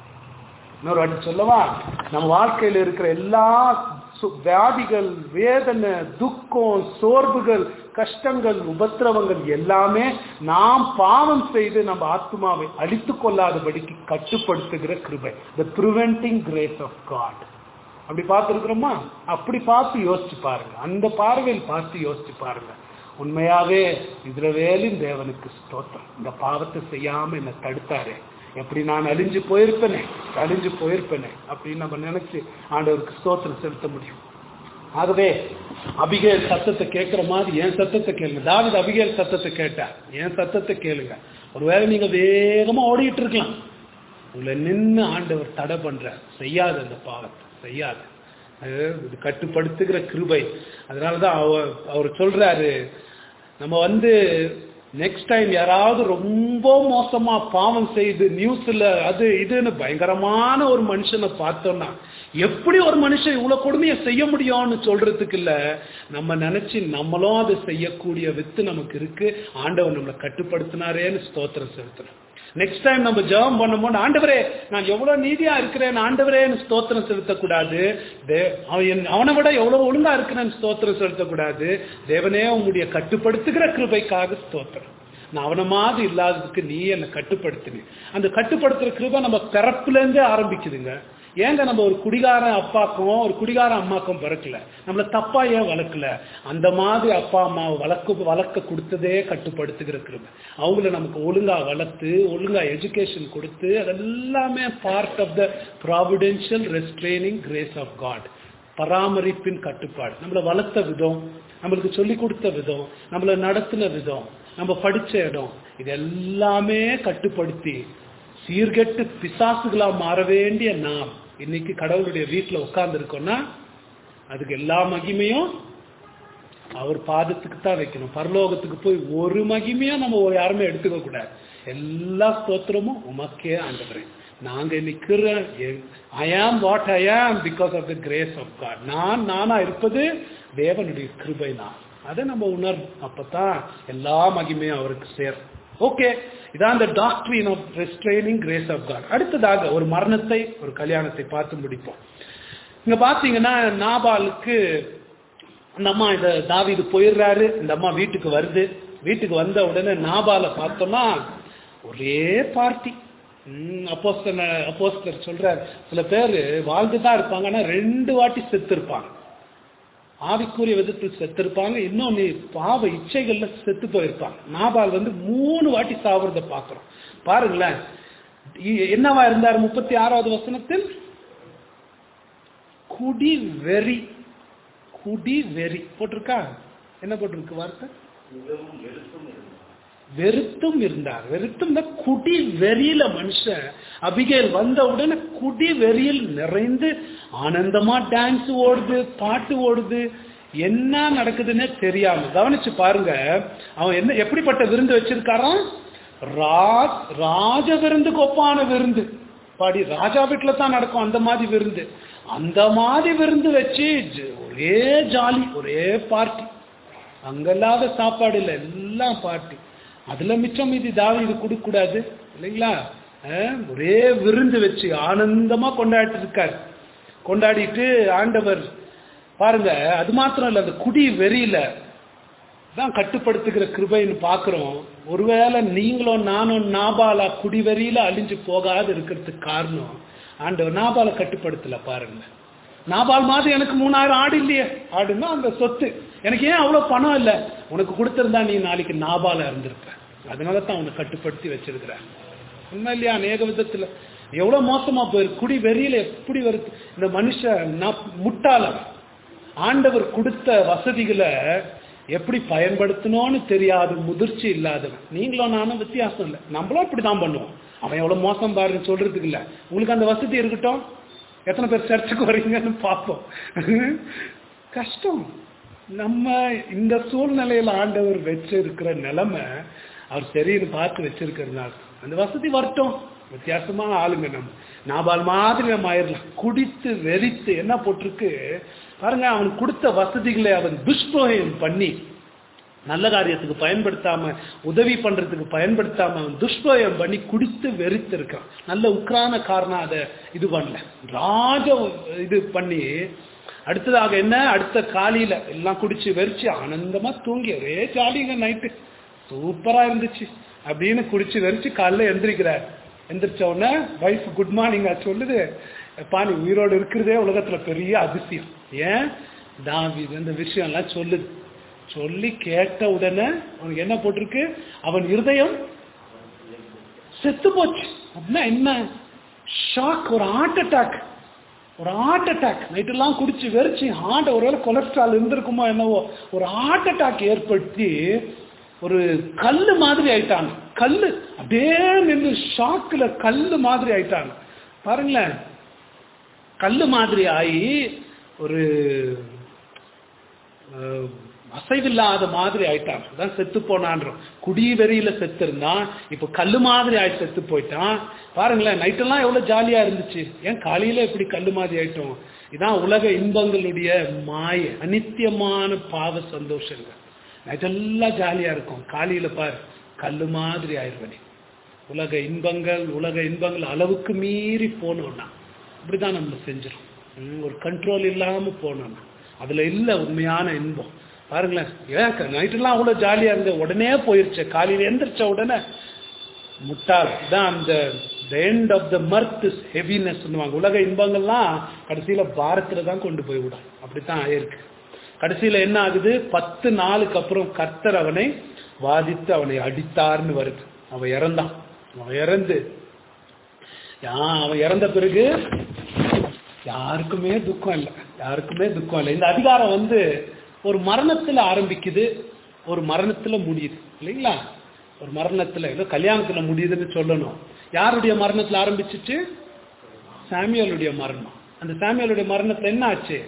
இன்னொரு வாட்டி சொல்லவா நம்ம வாழ்க்கையில இருக்கிற எல்லா சு- வியாதிகள் வேதனை துக்கம் சோர்வுகள் கஷ்டங்கள் உபத்திரவங்கள் எல்லாமே நாம் பாவம் செய்து நம்ம ஆத்மாவை அழித்துக் கொள்ளாதபடிக்கு கட்டுப்படுத்துகிற கிருபை the preventing grace of God அப்படி பார்த்துருக்குறோமா அப்படி பார்த்து யோசிச்சு பாருங்க அந்த பார்வையில் பார்த்து யோசிச்சு பாருங்க உண்மையாவே இஸ்ரவேலின் தேவனுக்கு ஸ்தோத்திரம் இந்த பாவத்தை செய்யாம என்னை தடுத்தாரு எப்படி நான் அழிஞ்சு போயிருப்பேனே அழிஞ்சு போயிருப்பேனே அப்படின்னு நம்ம நினைச்சு ஆண்டவருக்கு ஸ்தோத்திரம் செலுத்த முடியும் ஆகவே அபிகேல் சத்தத்தை கேட்கிற மாதிரி என் சத்தத்தை கேளுங்க தாவித அபிகேல் சத்தத்தை கேட்டார் என் சத்தத்தை கேளுங்க ஒருவேளை நீங்க வேகமா ஓடிட்டு இருக்கலாம் உங்களை நின்று ஆண்டவர் தடை பண்றார் செய்யாத அந்த பாவத்தை செய்யாத அது இது கட்டுப்படுத்துகிற கிருபை அதனாலதான் அவர் அவர் சொல்றாரு நம்ம வந்து நெக்ஸ்ட் டைம் யாராவது ரொம்ப மோசமா பாவம் செய்து நியூஸ்ல அது இதுன்னு பயங்கரமான ஒரு மனுஷனை பார்த்தோம்னா எப்படி ஒரு மனுஷன் இவ்வளவு கொடுமையை செய்ய முடியும்னு சொல்றதுக்கு இல்ல நம்ம நினைச்சு நம்மளும் அதை செய்யக்கூடிய வித்து நமக்கு இருக்கு ஆண்டவர் நம்மளை கட்டுப்படுத்தினாரேன்னு ஸ்தோத்திரம் செலுத்தணும் நெக்ஸ்ட் டைம் நம்ம ஜெபம் பண்ணும்போது ஆண்டவரே நான் எவ்வளவு நீதியா இருக்கிறேன் ஆண்டவரேன்னு ஸ்தோத்திரம் செலுத்தக்கூடாது தே- அவன் என்- அவனை விட எவ்வளவு ஒழுங்கா இருக்கிறேன்னு ஸ்தோத்திரம் செலுத்தக்கூடாது தேவனே உங்களுடைய கட்டுப்படுத்துகிற கிருபைக்காக ஸ்தோத்திரம் நான் அவன மாதிரி இல்லாததுக்கு நீ என்னை கட்டுப்படுத்தினி அந்த கட்டுப்படுத்துற கிருபை நம்ம பிறப்புல இருந்தே ஆரம்பிக்குதுங்க ஏங்க நம்ம ஒரு குடிகாரன் அப்பாக்கும் ஒரு குடிகாரன் அம்மாக்கும் பிறக்கல நம்மள தப்பா ஏன் வளர்க்கல அந்த மாதிரி அப்பா அம்மா வளர்க்க வளர்க்க கொடுத்ததே கட்டுப்படுத்துகிற கிருபை அவங்கள நமக்கு ஒழுங்கா வளர்த்து ஒழுங்கா எஜுகேஷன் கொடுத்து அதெல்லாமே part of the providential restraining grace of God பராமரிப்பின் கட்டுப்பாடு நம்மளை வளர்த்த விதம் நம்மளுக்கு சொல்லி கொடுத்த விதம் நம்மளை நடத்தின விதம் நம்ம படிச்ச இடம் இது எல்லாமே கட்டுப்படுத்தி சீர்கெட்டு பிசாசுகளா மாற வேண்டிய நாம் இன்னைக்கு கடவுளுடைய வீட்டுல உட்கார்ந்து இருக்கோம்னா அதுக்கு எல்லா மகிமையும் அவர் பாதத்துக்கு தான் வைக்கணும் பரலோகத்துக்கு போய் ஒரு மகிமையும் நம்ம ஒரு யாருமே எடுத்துக்க கூடாது எல்லா ஸ்தோத்திரமும் உமக்கே ஆண்டவரே நாங்க நிக்கிற ஐ ஆம் what I am because of the grace of God நான் நானா இருப்பது தேவனுடைய கிருபை நான் அதை நம்ம உணரும் அப்பதான் எல்லா மகிமையும் அவருக்கு சேரும் ஓகே இதான் அந்த doctrine of restraining grace of God அடுத்ததாக ஒரு மரணத்தை ஒரு கல்யாணத்தை பார்த்து முடிப்போம் இங்க பாத்தீங்கன்னா நாபாலுக்கு அந்த அம்மா இத தாவீது போயிடுறாரு இந்த அம்மா வீட்டுக்கு வருது வீட்டுக்கு வந்த உடனே நாபால பார்த்தோம்னா ஒரே பார்ட்டி அப்போஸ்தல அப்போஸ்தலர் சொல்றார் சில பேர் வாழ்ந்து தான் இருப்பாங்க ஆனா ரெண்டு வாட்டி செத்து இருப்பாங்க ஆவிக்குரிய விதத்தில் செத்து இருப்பாங்க இன்னொன்னு பாவ இச்சைகள்ல செத்து போயிருப்பாங்க நாபால் வந்து மூணு வாட்டி சாவறத பாக்குறோம் பாருங்களேன் இ- என்னவா இருந்தார் முப்பத்தி ஆறாவது வசனத்தில் குடி வெறி குடி வெறி போட்டிருக்கா என்ன போட்டிருக்கு வார்த்தை மிகவும் வெறுப்பும் இருந்தார் வெறுத்தும் இருந்தார் வெறுத்தும் தான் குடி வெறியில மனுஷன் அபிகேல் வந்த உடனே குடி வெறியில் நிறைந்து ஆனந்தமா டான்ஸ் ஓடுது பாட்டு ஓடுது என்ன நடக்குதுன்னே தெரியாம கவனிச்சு பாருங்க அவன் என்ன எப்படிப்பட்ட விருந்து வச்சிருக்காராம் ரா- ராஜ விருந்துக்கு ஒப்பான விருந்து பாடி ராஜா வீட்டுல தான் நடக்கும் அந்த மாதிரி விருந்து அந்த மாதிரி விருந்து வச்சு ஜ- ஒரே ஜாலி ஒரே பார்ட்டி அங்கல்லாத சாப்பாடு இல்லை எல்லாம் பார்ட்டி அதுல மிச்சம் மீதி தாவி இது கொடுக்க கூடாது இல்லைங்களா அஹ், ஒரே விருந்து வச்சு ஆனந்தமா கொண்டாடிட்டு இருக்காரு கொண்டாடிட்டு ஆண்டவர் பாருங்க அது மாத்திரம் இல்ல அந்த குடி வெறியில தான் கட்டுப்படுத்துகிற கிருபைன்னு பாக்குறோம் ஒருவேளை நீங்களும் நானும் நாபாலா குடிவெறியில அழிஞ்சு போகாது இருக்கிறதுக்கு காரணம் ஆண்டவர் நாபால கட்டுப்படுத்தல பாருங்க நாபால் மாதிரி எனக்கு மூணாயிரம் ஆடு இல்லையே ஆடுன்னா அந்த சொத்து எனக்கு ஏன் அவ்வளவு பணம் இல்ல உனக்கு கொடுத்திருந்தா நீ நாளைக்கு நாபால இருந்திருப்ப அதனால தான் உன்னை கட்டுப்படுத்தி வச்சிருக்கிறேன் உண்மை இல்லையா அநேக விதத்துல எவ்வளவு மோசமா போயிருக்கு குடி வெறியில எப்படி வருது இந்த மனுஷன் நான் முட்டாளன் ஆண்டவர் கொடுத்த வசதிகளை எப்படி பயன்படுத்தணும்னு தெரியாது முதிர்ச்சி இல்லாதவன் நீங்களும் நானும் வித்தியாசம் இல்லை நம்மளும் அப்படிதான் பண்ணுவோம் அவன் எவ்வளவு மோசம் பாருன்னு சொல்றதுக்கு இல்ல உங்களுக்கு அந்த வசதி இருக்கட்டும் எத்தனை பேர் சர்ச்சுக்கு வரீங்கன்னு பார்ப்போம் கஷ்டம் நம்ம இந்த சூழ்நிலையில ஆண்டவர் வச்சிருக்கிற நிலைமை அவர் சரின்னு பார்த்து வச்சிருக்கிறதுனால அந்த வசதி வரட்டும் வித்தியாசமா ஆளுங்க நம்ம நாபால் மாதிரி நம்ம ஆயிடலாம் குடித்து வெறித்து என்ன போட்டிருக்கு பாருங்க அவன் கொடுத்த வசதிகளை அவன் துஷ்பிரயோகம் பண்ணி நல்ல காரியத்துக்கு பயன்படுத்தாம உதவி பண்றதுக்கு பயன்படுத்தாம அவன் துஷ்பிரயோகம் பண்ணி குடித்து வெறித்து இருக்கான் நல்ல உக்ரான காரணம் அதை இது பண்ணல ராஜ இது பண்ணி அடுத்ததாக என்ன அடுத்த காலையில எல்லாம் குடிச்சு வெறிச்சு ஆனந்தமா தூங்கி ஒரே ஜாலிங்க நைட்டு சூப்பரா இருந்துச்சு அப்படின்னு குடிச்சு வெறிச்சு காலைல எந்திரிக்கிறார் எந்திரிச்ச உடனே வைஃப் குட் மார்னிங் சொல்லுது பா நீ உயிரோடு இருக்கிறதே உலகத்துல பெரிய அதிசயம் ஏன் தாவீது இந்த விஷயம் எல்லாம் சொல்லுது சொல்லி கேட்ட உடனே அவனுக்கு என்ன போட்டிருக்கு அவன் இருதயம் செத்து போச்சு அப்படின்னா என்ன ஷாக் ஒரு ஹார்ட் அட்டாக் ஒரு ஹார்ட் அட்டாக் நைட்டெல்லாம் குடிச்சு வெறிச்சு ஹார்ட் ஒருவேளை கொலஸ்ட்ரால் இருந்திருக்குமோ என்னவோ ஒரு ஹார்ட் அட்டாக் ஏற்படுத்தி ஒரு கல்லு மாதிரி ஆயிட்டாங்க கல்லு அப்படியே நின்று ஷாக்குல கல்லு மாதிரி ஆயிட்டாங்க பாருங்களேன் கல்லு மாதிரி ஆகி ஒரு அஹ், அசைவில்லாத மாதிரி ஆயிட்டான் அதான் செத்து போனான்றோம் குடி வெறியில செத்து இருந்தான் இப்ப கல்லு மாதிரி ஆயி செத்து போயிட்டான் பாருங்களேன் நைட்டெல்லாம் எவ்வளவு ஜாலியா இருந்துச்சு ஏன் காலையில இப்படி கல்லு மாதிரி ஆயிட்டோம் இதான் உலக இன்பங்களுடைய மாய அனித்தியமான பாவ சந்தோஷங்கள் நைட்டெல்லாம் ஜாலியா இருக்கும் காலையில பாரு கல்லு மாதிரி ஆயிடுவனே உலக இன்பங்கள் உலக இன்பங்கள் அளவுக்கு மீறி போனோம்னா இப்படிதான் நம்ம செஞ்சிடும் ம், ஒரு கண்ட்ரோல் இல்லாம போனோம்னா அதுல இல்ல உண்மையான இன்பம் பாருங்களேன் ஏன் நைட்டெல்லாம் அவ்வளவு ஜாலியா இருந்த உடனே போயிருச்சு காலையில எந்திரிச்ச உடனே முட்டாள் தான் அந்த end of the mirth is heaviness உலக இன்பங்கள்லாம் கடைசியில பாரத்துல தான் கொண்டு போய் விடும் அப்படித்தான் ஆயிருக்கு கடைசியில என்ன ஆகுது பத்து நாளுக்கு அப்புறம் கர்த்தர் அவனை வாதித்து அவனை அடித்தார்னு வருது அவன் இறந்தான் அவன் இறந்து யா- அவன் இறந்த பிறகு யாருக்குமே துக்கம் இல்லை யாருக்குமே துக்கம் இல்லை இந்த அதிகாரம் வந்து ஒரு மரணத்துல ஆரம்பிக்குது ஒரு மரணத்துல முடியுது இல்லைங்களா ஒரு மரணத்துல ஏதோ கல்யாணத்துல முடியுதுன்னு சொல்லணும் யாருடைய மரணத்துல ஆரம்பிச்சிச்சு சாமியலுடைய மரணம் அந்த சாமியலுடைய மரணத்துல என்ன ஆச்சு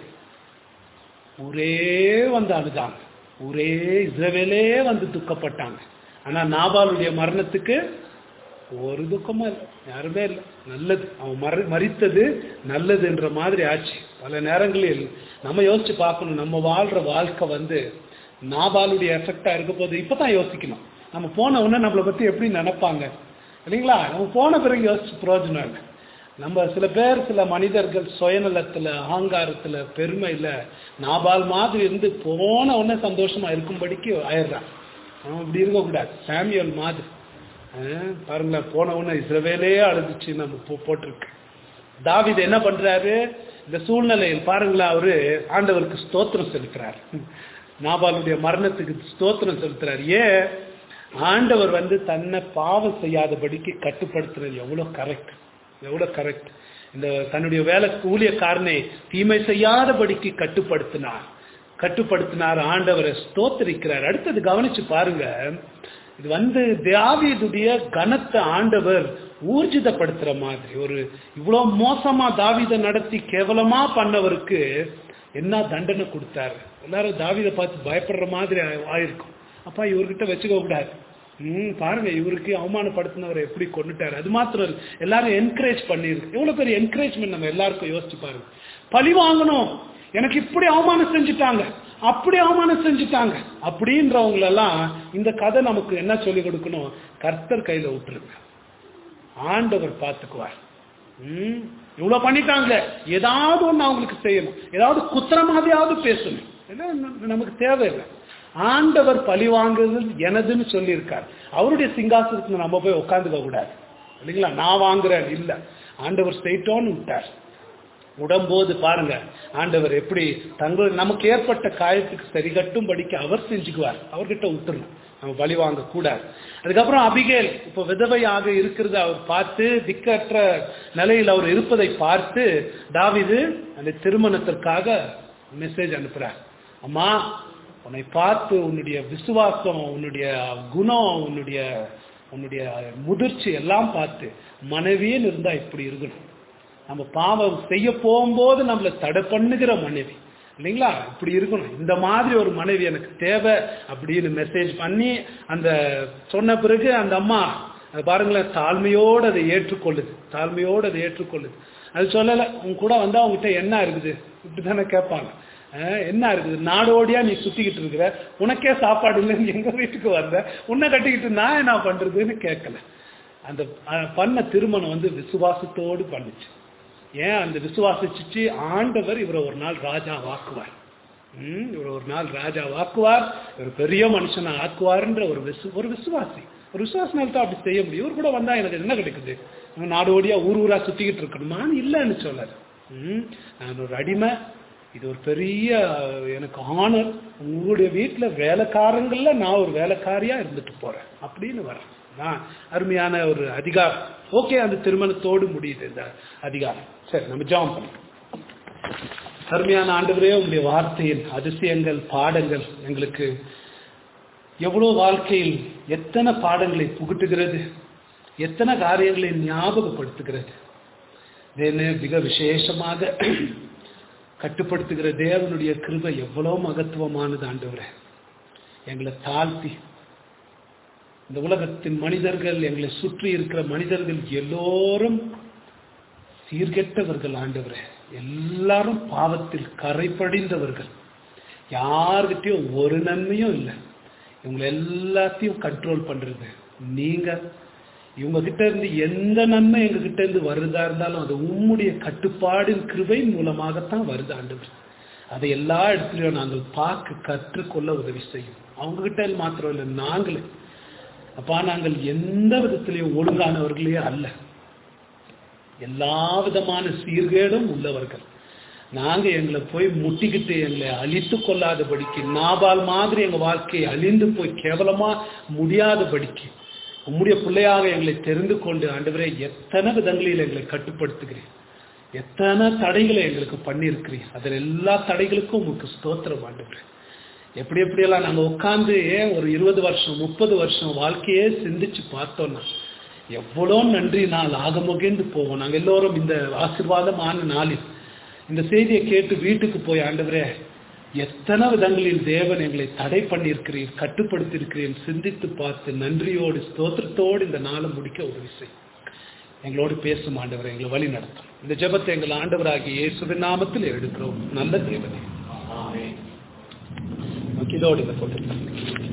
ஊரே வந்து அழுதாங்க ஊரே இஸ்ரவேலே வந்து துக்கப்பட்டாங்க ஆனா நாபாலுடைய மரணத்துக்கு ஒரு துக்கமும் இல்லை யாருமே இல்லை நல்லது அவன் மற மறித்தது நல்லதுன்ற மாதிரி ஆச்சு பல நேரங்களில் நம்ம யோசிச்சு பார்க்கணும் நம்ம வாழ்ற வாழ்க்கை வந்து நாபாலுடைய எஃபெக்டா இருக்க போது இப்பதான் யோசிக்கணும் நம்ம போன உடனே நம்மளை பத்தி எப்படி நினைப்பாங்க இல்லைங்களா நம்ம போன பிறகு யோசிச்சு பிரயோஜனம் இல்லை நம்ம சில பேர் சில மனிதர்கள் சுயநலத்துல அகங்காரத்துல பெருமையில நாபால் மாதிரி இருந்து போன உடனே சந்தோஷமா இருக்கும்படிக்கு ஆயிடுறான் அவன் இப்படி இருக்கக்கூடாது சாமியல் மாதிரி ஆஹ் பாருங்களேன் போன உடனே இஸ்ரவேலே அழுதுச்சு நம்ம போ- போட்டிருக்கு தாவீது என்ன பண்றாரு இந்த சூழ்நிலையில் பாருங்களேன் அவரு ஆண்டவருக்கு ஸ்தோத்திரம் செலுத்துறாரு நாபாலுடைய மரணத்துக்கு ஸ்தோத்திரம் செலுத்துறாரு ஏன் ஆண்டவர் வந்து தன்னை பாவம் செய்யாதபடிக்கு கட்டுப்படுத்துறது எவ்வளவு கரெக்ட் எவ்வளவு கரெக்ட் இந்த தன்னுடைய வேலை ஊழியக்காரனை தீமை செய்யாதபடிக்கு கட்டுப்படுத்தினார் கட்டுப்படுத்தினார் ஆண்டவரை ஸ்தோத்தரிக்கிறார் அடுத்தது கவனிச்சு பாருங்க இது வந்து தாவீதுடைய கனத்தை ஆண்டவர் ஊர்ஜிதப்படுத்துற மாதிரி ஒரு இவ்வளவு மோசமா தாவீதை நடத்தி கேவலமா பண்ணவருக்கு என்ன தண்டனை கொடுத்தாரு எல்லாரும் தாவீதை பார்த்து பயப்படுற மாதிரி ஆ- ஆயிருக்கும் அப்பா இவர்கிட்ட வச்சுக்க கூடாது ம் பாருங்க இவருக்கு அவமானப்படுத்தினவரை எப்படி கொண்டுட்டாரு அது மாத்திரம் இல்ல, எல்லாரும் என்கரேஜ் பண்ணிருக்கு எவ்வளவு பெரிய என்கரேஜ்மெண்ட் நம்ம எல்லாருக்கும் யோசிச்சு பாருங்க பழி வாங்கணும் எனக்கு இப்படி அவமானம் செஞ்சுட்டாங்க அப்படி அவமானம் செஞ்சுட்டாங்க அப்படின்றவங்களெல்லாம் இந்த கதை நமக்கு என்ன சொல்லி கொடுக்கணும் கர்த்தர் கையில விட்டுருங்க ஆண்டவர் பார்த்துக்குவார் ம் இவ்வளவு பண்ணிட்டாங்க ஏதாவது ஒண்ணு அவங்களுக்கு செய்யணும் ஏதாவது குத்திரமாதையாவது பேசணும் இதெல்லாம் ந- நமக்கு தேவையில்லை ஆண்டவர் பழி வாங்குறது எனதுன்னு சொல்லியிருக்கார் அவருடைய சிங்காசனத்துல நம்ம போய் உட்காந்துக்க கூடாது இல்லைங்களா நான் வாங்குறேன் இல்ல ஆண்டவர் ஸ்ட்ரெயிட்டோன்னு விட்டார் உடம்போது பாருங்க ஆண்டவர் எப்படி தங்கள் நமக்கு ஏற்பட்ட காயத்துக்கு சரி கட்டும்படிக்கு அவர் செஞ்சுக்குவார் அவர்கிட்ட விட்டுறணும் நம்ம பலி வாங்க கூடாது அதுக்கப்புறம் அபிகேல் இப்போ விதவையாக இருக்கிறத அவர் பார்த்து திக்கற்ற நிலையில் அவர் இருப்பதை பார்த்து தாவிது அந்த திருமணத்திற்காக மெசேஜ் அனுப்புறார் அம்மா உன்னை பார்த்து உன்னுடைய விசுவாசம் உன்னுடைய குணம் உன்னுடைய உன்னுடைய முதிர்ச்சி எல்லாம் பார்த்து மனைவின்னு இருந்தா இப்படி இருக்கணும் நம்ம பாவம் செய்ய போகும்போது நம்மளை தடை பண்ணுகிற மனைவி இல்லைங்களா இப்படி இருக்கணும் இந்த மாதிரி ஒரு மனைவி எனக்கு தேவை அப்படின்னு மெசேஜ் பண்ணி அந்த சொன்ன பிறகு அந்த அம்மா அது பாருங்களேன் தாழ்மையோடு அதை ஏற்றுக்கொள்ளுது தாழ்மையோடு அதை ஏற்றுக்கொள்ளுது அது சொல்லலை உங்க கூட வந்தா உங்ககிட்ட என்ன இருக்குது இப்படி தானே கேட்பாங்க அஹ் என்ன இருக்குது நாடோடியா நீ சுத்திக்கிட்டு இருக்கிற உனக்கே சாப்பாடு இல்லைன்னு எங்க வீட்டுக்கு வந்த உன்னை கட்டிக்கிட்டு நான் என்ன பண்றதுன்னு கேட்கல அந்த அஹ், பண்ண திருமணம் வந்து விசுவாசத்தோடு பண்ணுச்சு ஏன் அந்த விசுவாசிச்சு ஆண்டவர் இவரை ஒரு நாள் ராஜா வாக்குவார் ம், இவரை ஒரு நாள் ராஜா வாக்குவார் இவர் பெரிய மனுஷனை ஆக்குவார்ன்ற ஒரு விசு ஒரு விசுவாசி ஒரு விசுவாசனால தான் அப்படி செய்ய முடியும் இவர் கூட வந்தா எனக்கு என்ன கிடைக்குது இவன் நாடோடியா ஊர் ஊரா சுத்திக்கிட்டு இருக்கணுமான்னு இல்லைன்னு சொல்லாரு ம், நான் ஒரு அடிமை இது ஒரு பெரிய அஹ், எனக்கு ஆனர் உங்களுடைய வீட்டுல வேலைக்காரங்கள்ல நான் ஒரு வேலைக்காரியா இருந்துட்டு போறேன் அப்படின்னு வரேன் நான் அருமையான ஒரு அதிகாரம் ஓகே அந்த திருமணத்தோடு முடியுது இந்த அதிகாரம் சரி நம்ம ஜாம் பண்ணலாம் அருமையான ஆண்டவரே உங்களுடைய வார்த்தையின் அதிசயங்கள் பாடங்கள் எங்களுக்கு எவ்வளவு வாழ்க்கையில் எத்தனை பாடங்களை புகுட்டுகிறது எத்தனை காரியங்களை ஞாபகப்படுத்துகிறது இதே மிக விசேஷமாக கட்டுப்படுத்துகிற தேவனுடைய கிருபை எவ்வளவு மகத்துவமானது ஆண்டவரே எங்களை தாழ்த்தி இந்த உலகத்தின் மனிதர்கள் எங்களை சுற்றி இருக்கிற மனிதர்கள் எல்லோரும் சீர்கெட்டவர்கள் ஆண்டவரே எல்லாரும் பாவத்தில் கரை படிந்தவர்கள் யார்கிட்டயும் ஒரு நன்மையும் இல்லை இவங்க எல்லாத்தையும் கண்ட்ரோல் பண்றது நீங்க இவங்க கிட்ட இருந்து எந்த நன்மை எங்க கிட்ட இருந்து வருதா இருந்தாலும் அது உம்முடைய கட்டுப்பாடின் கிருபை மூலமாகத்தான் வருது ஆண்டவர் அதை எல்லா இடத்துலயும் நாங்கள் பார்க்க கற்றுக்கொள்ள உதவி செய்யும் அவங்க கிட்ட மாத்திரம் இல்லை நாங்களே அப்பா நாங்கள் எந்த விதத்திலையும் ஒழுங்கானவர்களே அல்ல எல்லா விதமான சீர்கேடும் உள்ளவர்கள் நாங்க எங்களை போய் முட்டிக்கிட்டு எங்களை அழித்து கொள்ளாதபடிக்கு நாபால் மாதிரி எங்க வாழ்க்கையை அழிந்து போய் கேவலமா முடியாதபடிக்கு உம்முடைய பிள்ளையாக எங்களை தெரிந்து கொண்டு ஆண்டவரே எத்தனை விதங்களில் எங்களை கட்டுப்படுத்துகிறேன் எத்தனை தடைகளை எங்களுக்கு பண்ணியிருக்கிறீர் அதில் எல்லா தடைகளுக்கும் உங்களுக்கு ஸ்தோத்திரம் ஆண்டவரே எப்படி எப்படியெல்லாம் நாங்கள் உட்காந்து ஏன் ஒரு இருபது வருஷம் முப்பது வருஷம் வாழ்க்கையே சிந்திச்சு பார்த்தோம்னா எவ்வளோ நன்றி நாள் ஆக முகிந்து போவோம் நாங்கள் எல்லோரும் இந்த ஆசீர்வாதமான நாளில் இந்த செய்தியை கேட்டு வீட்டுக்கு போய் ஆண்டவரே எத்தனை விதங்களில் தேவன் எங்களை தடை பண்ணியிருக்கிறீர் கட்டுப்படுத்தியிருக்கிறேன் சிந்தித்து பார்த்து நன்றியோடு ஸ்தோத்திரத்தோடு இந்த நாளை முடிக்க உதவி செய்யும் எங்களோடு பேசும் ஆண்டவர் எங்களை வழி நடத்தும் இந்த ஜெபத்தை எங்கள் ஆண்டவராகிய இயேசுவின் நாமத்தில் எடுக்கிறோம் நல்ல தேவனே இதோடு இதை போட்டு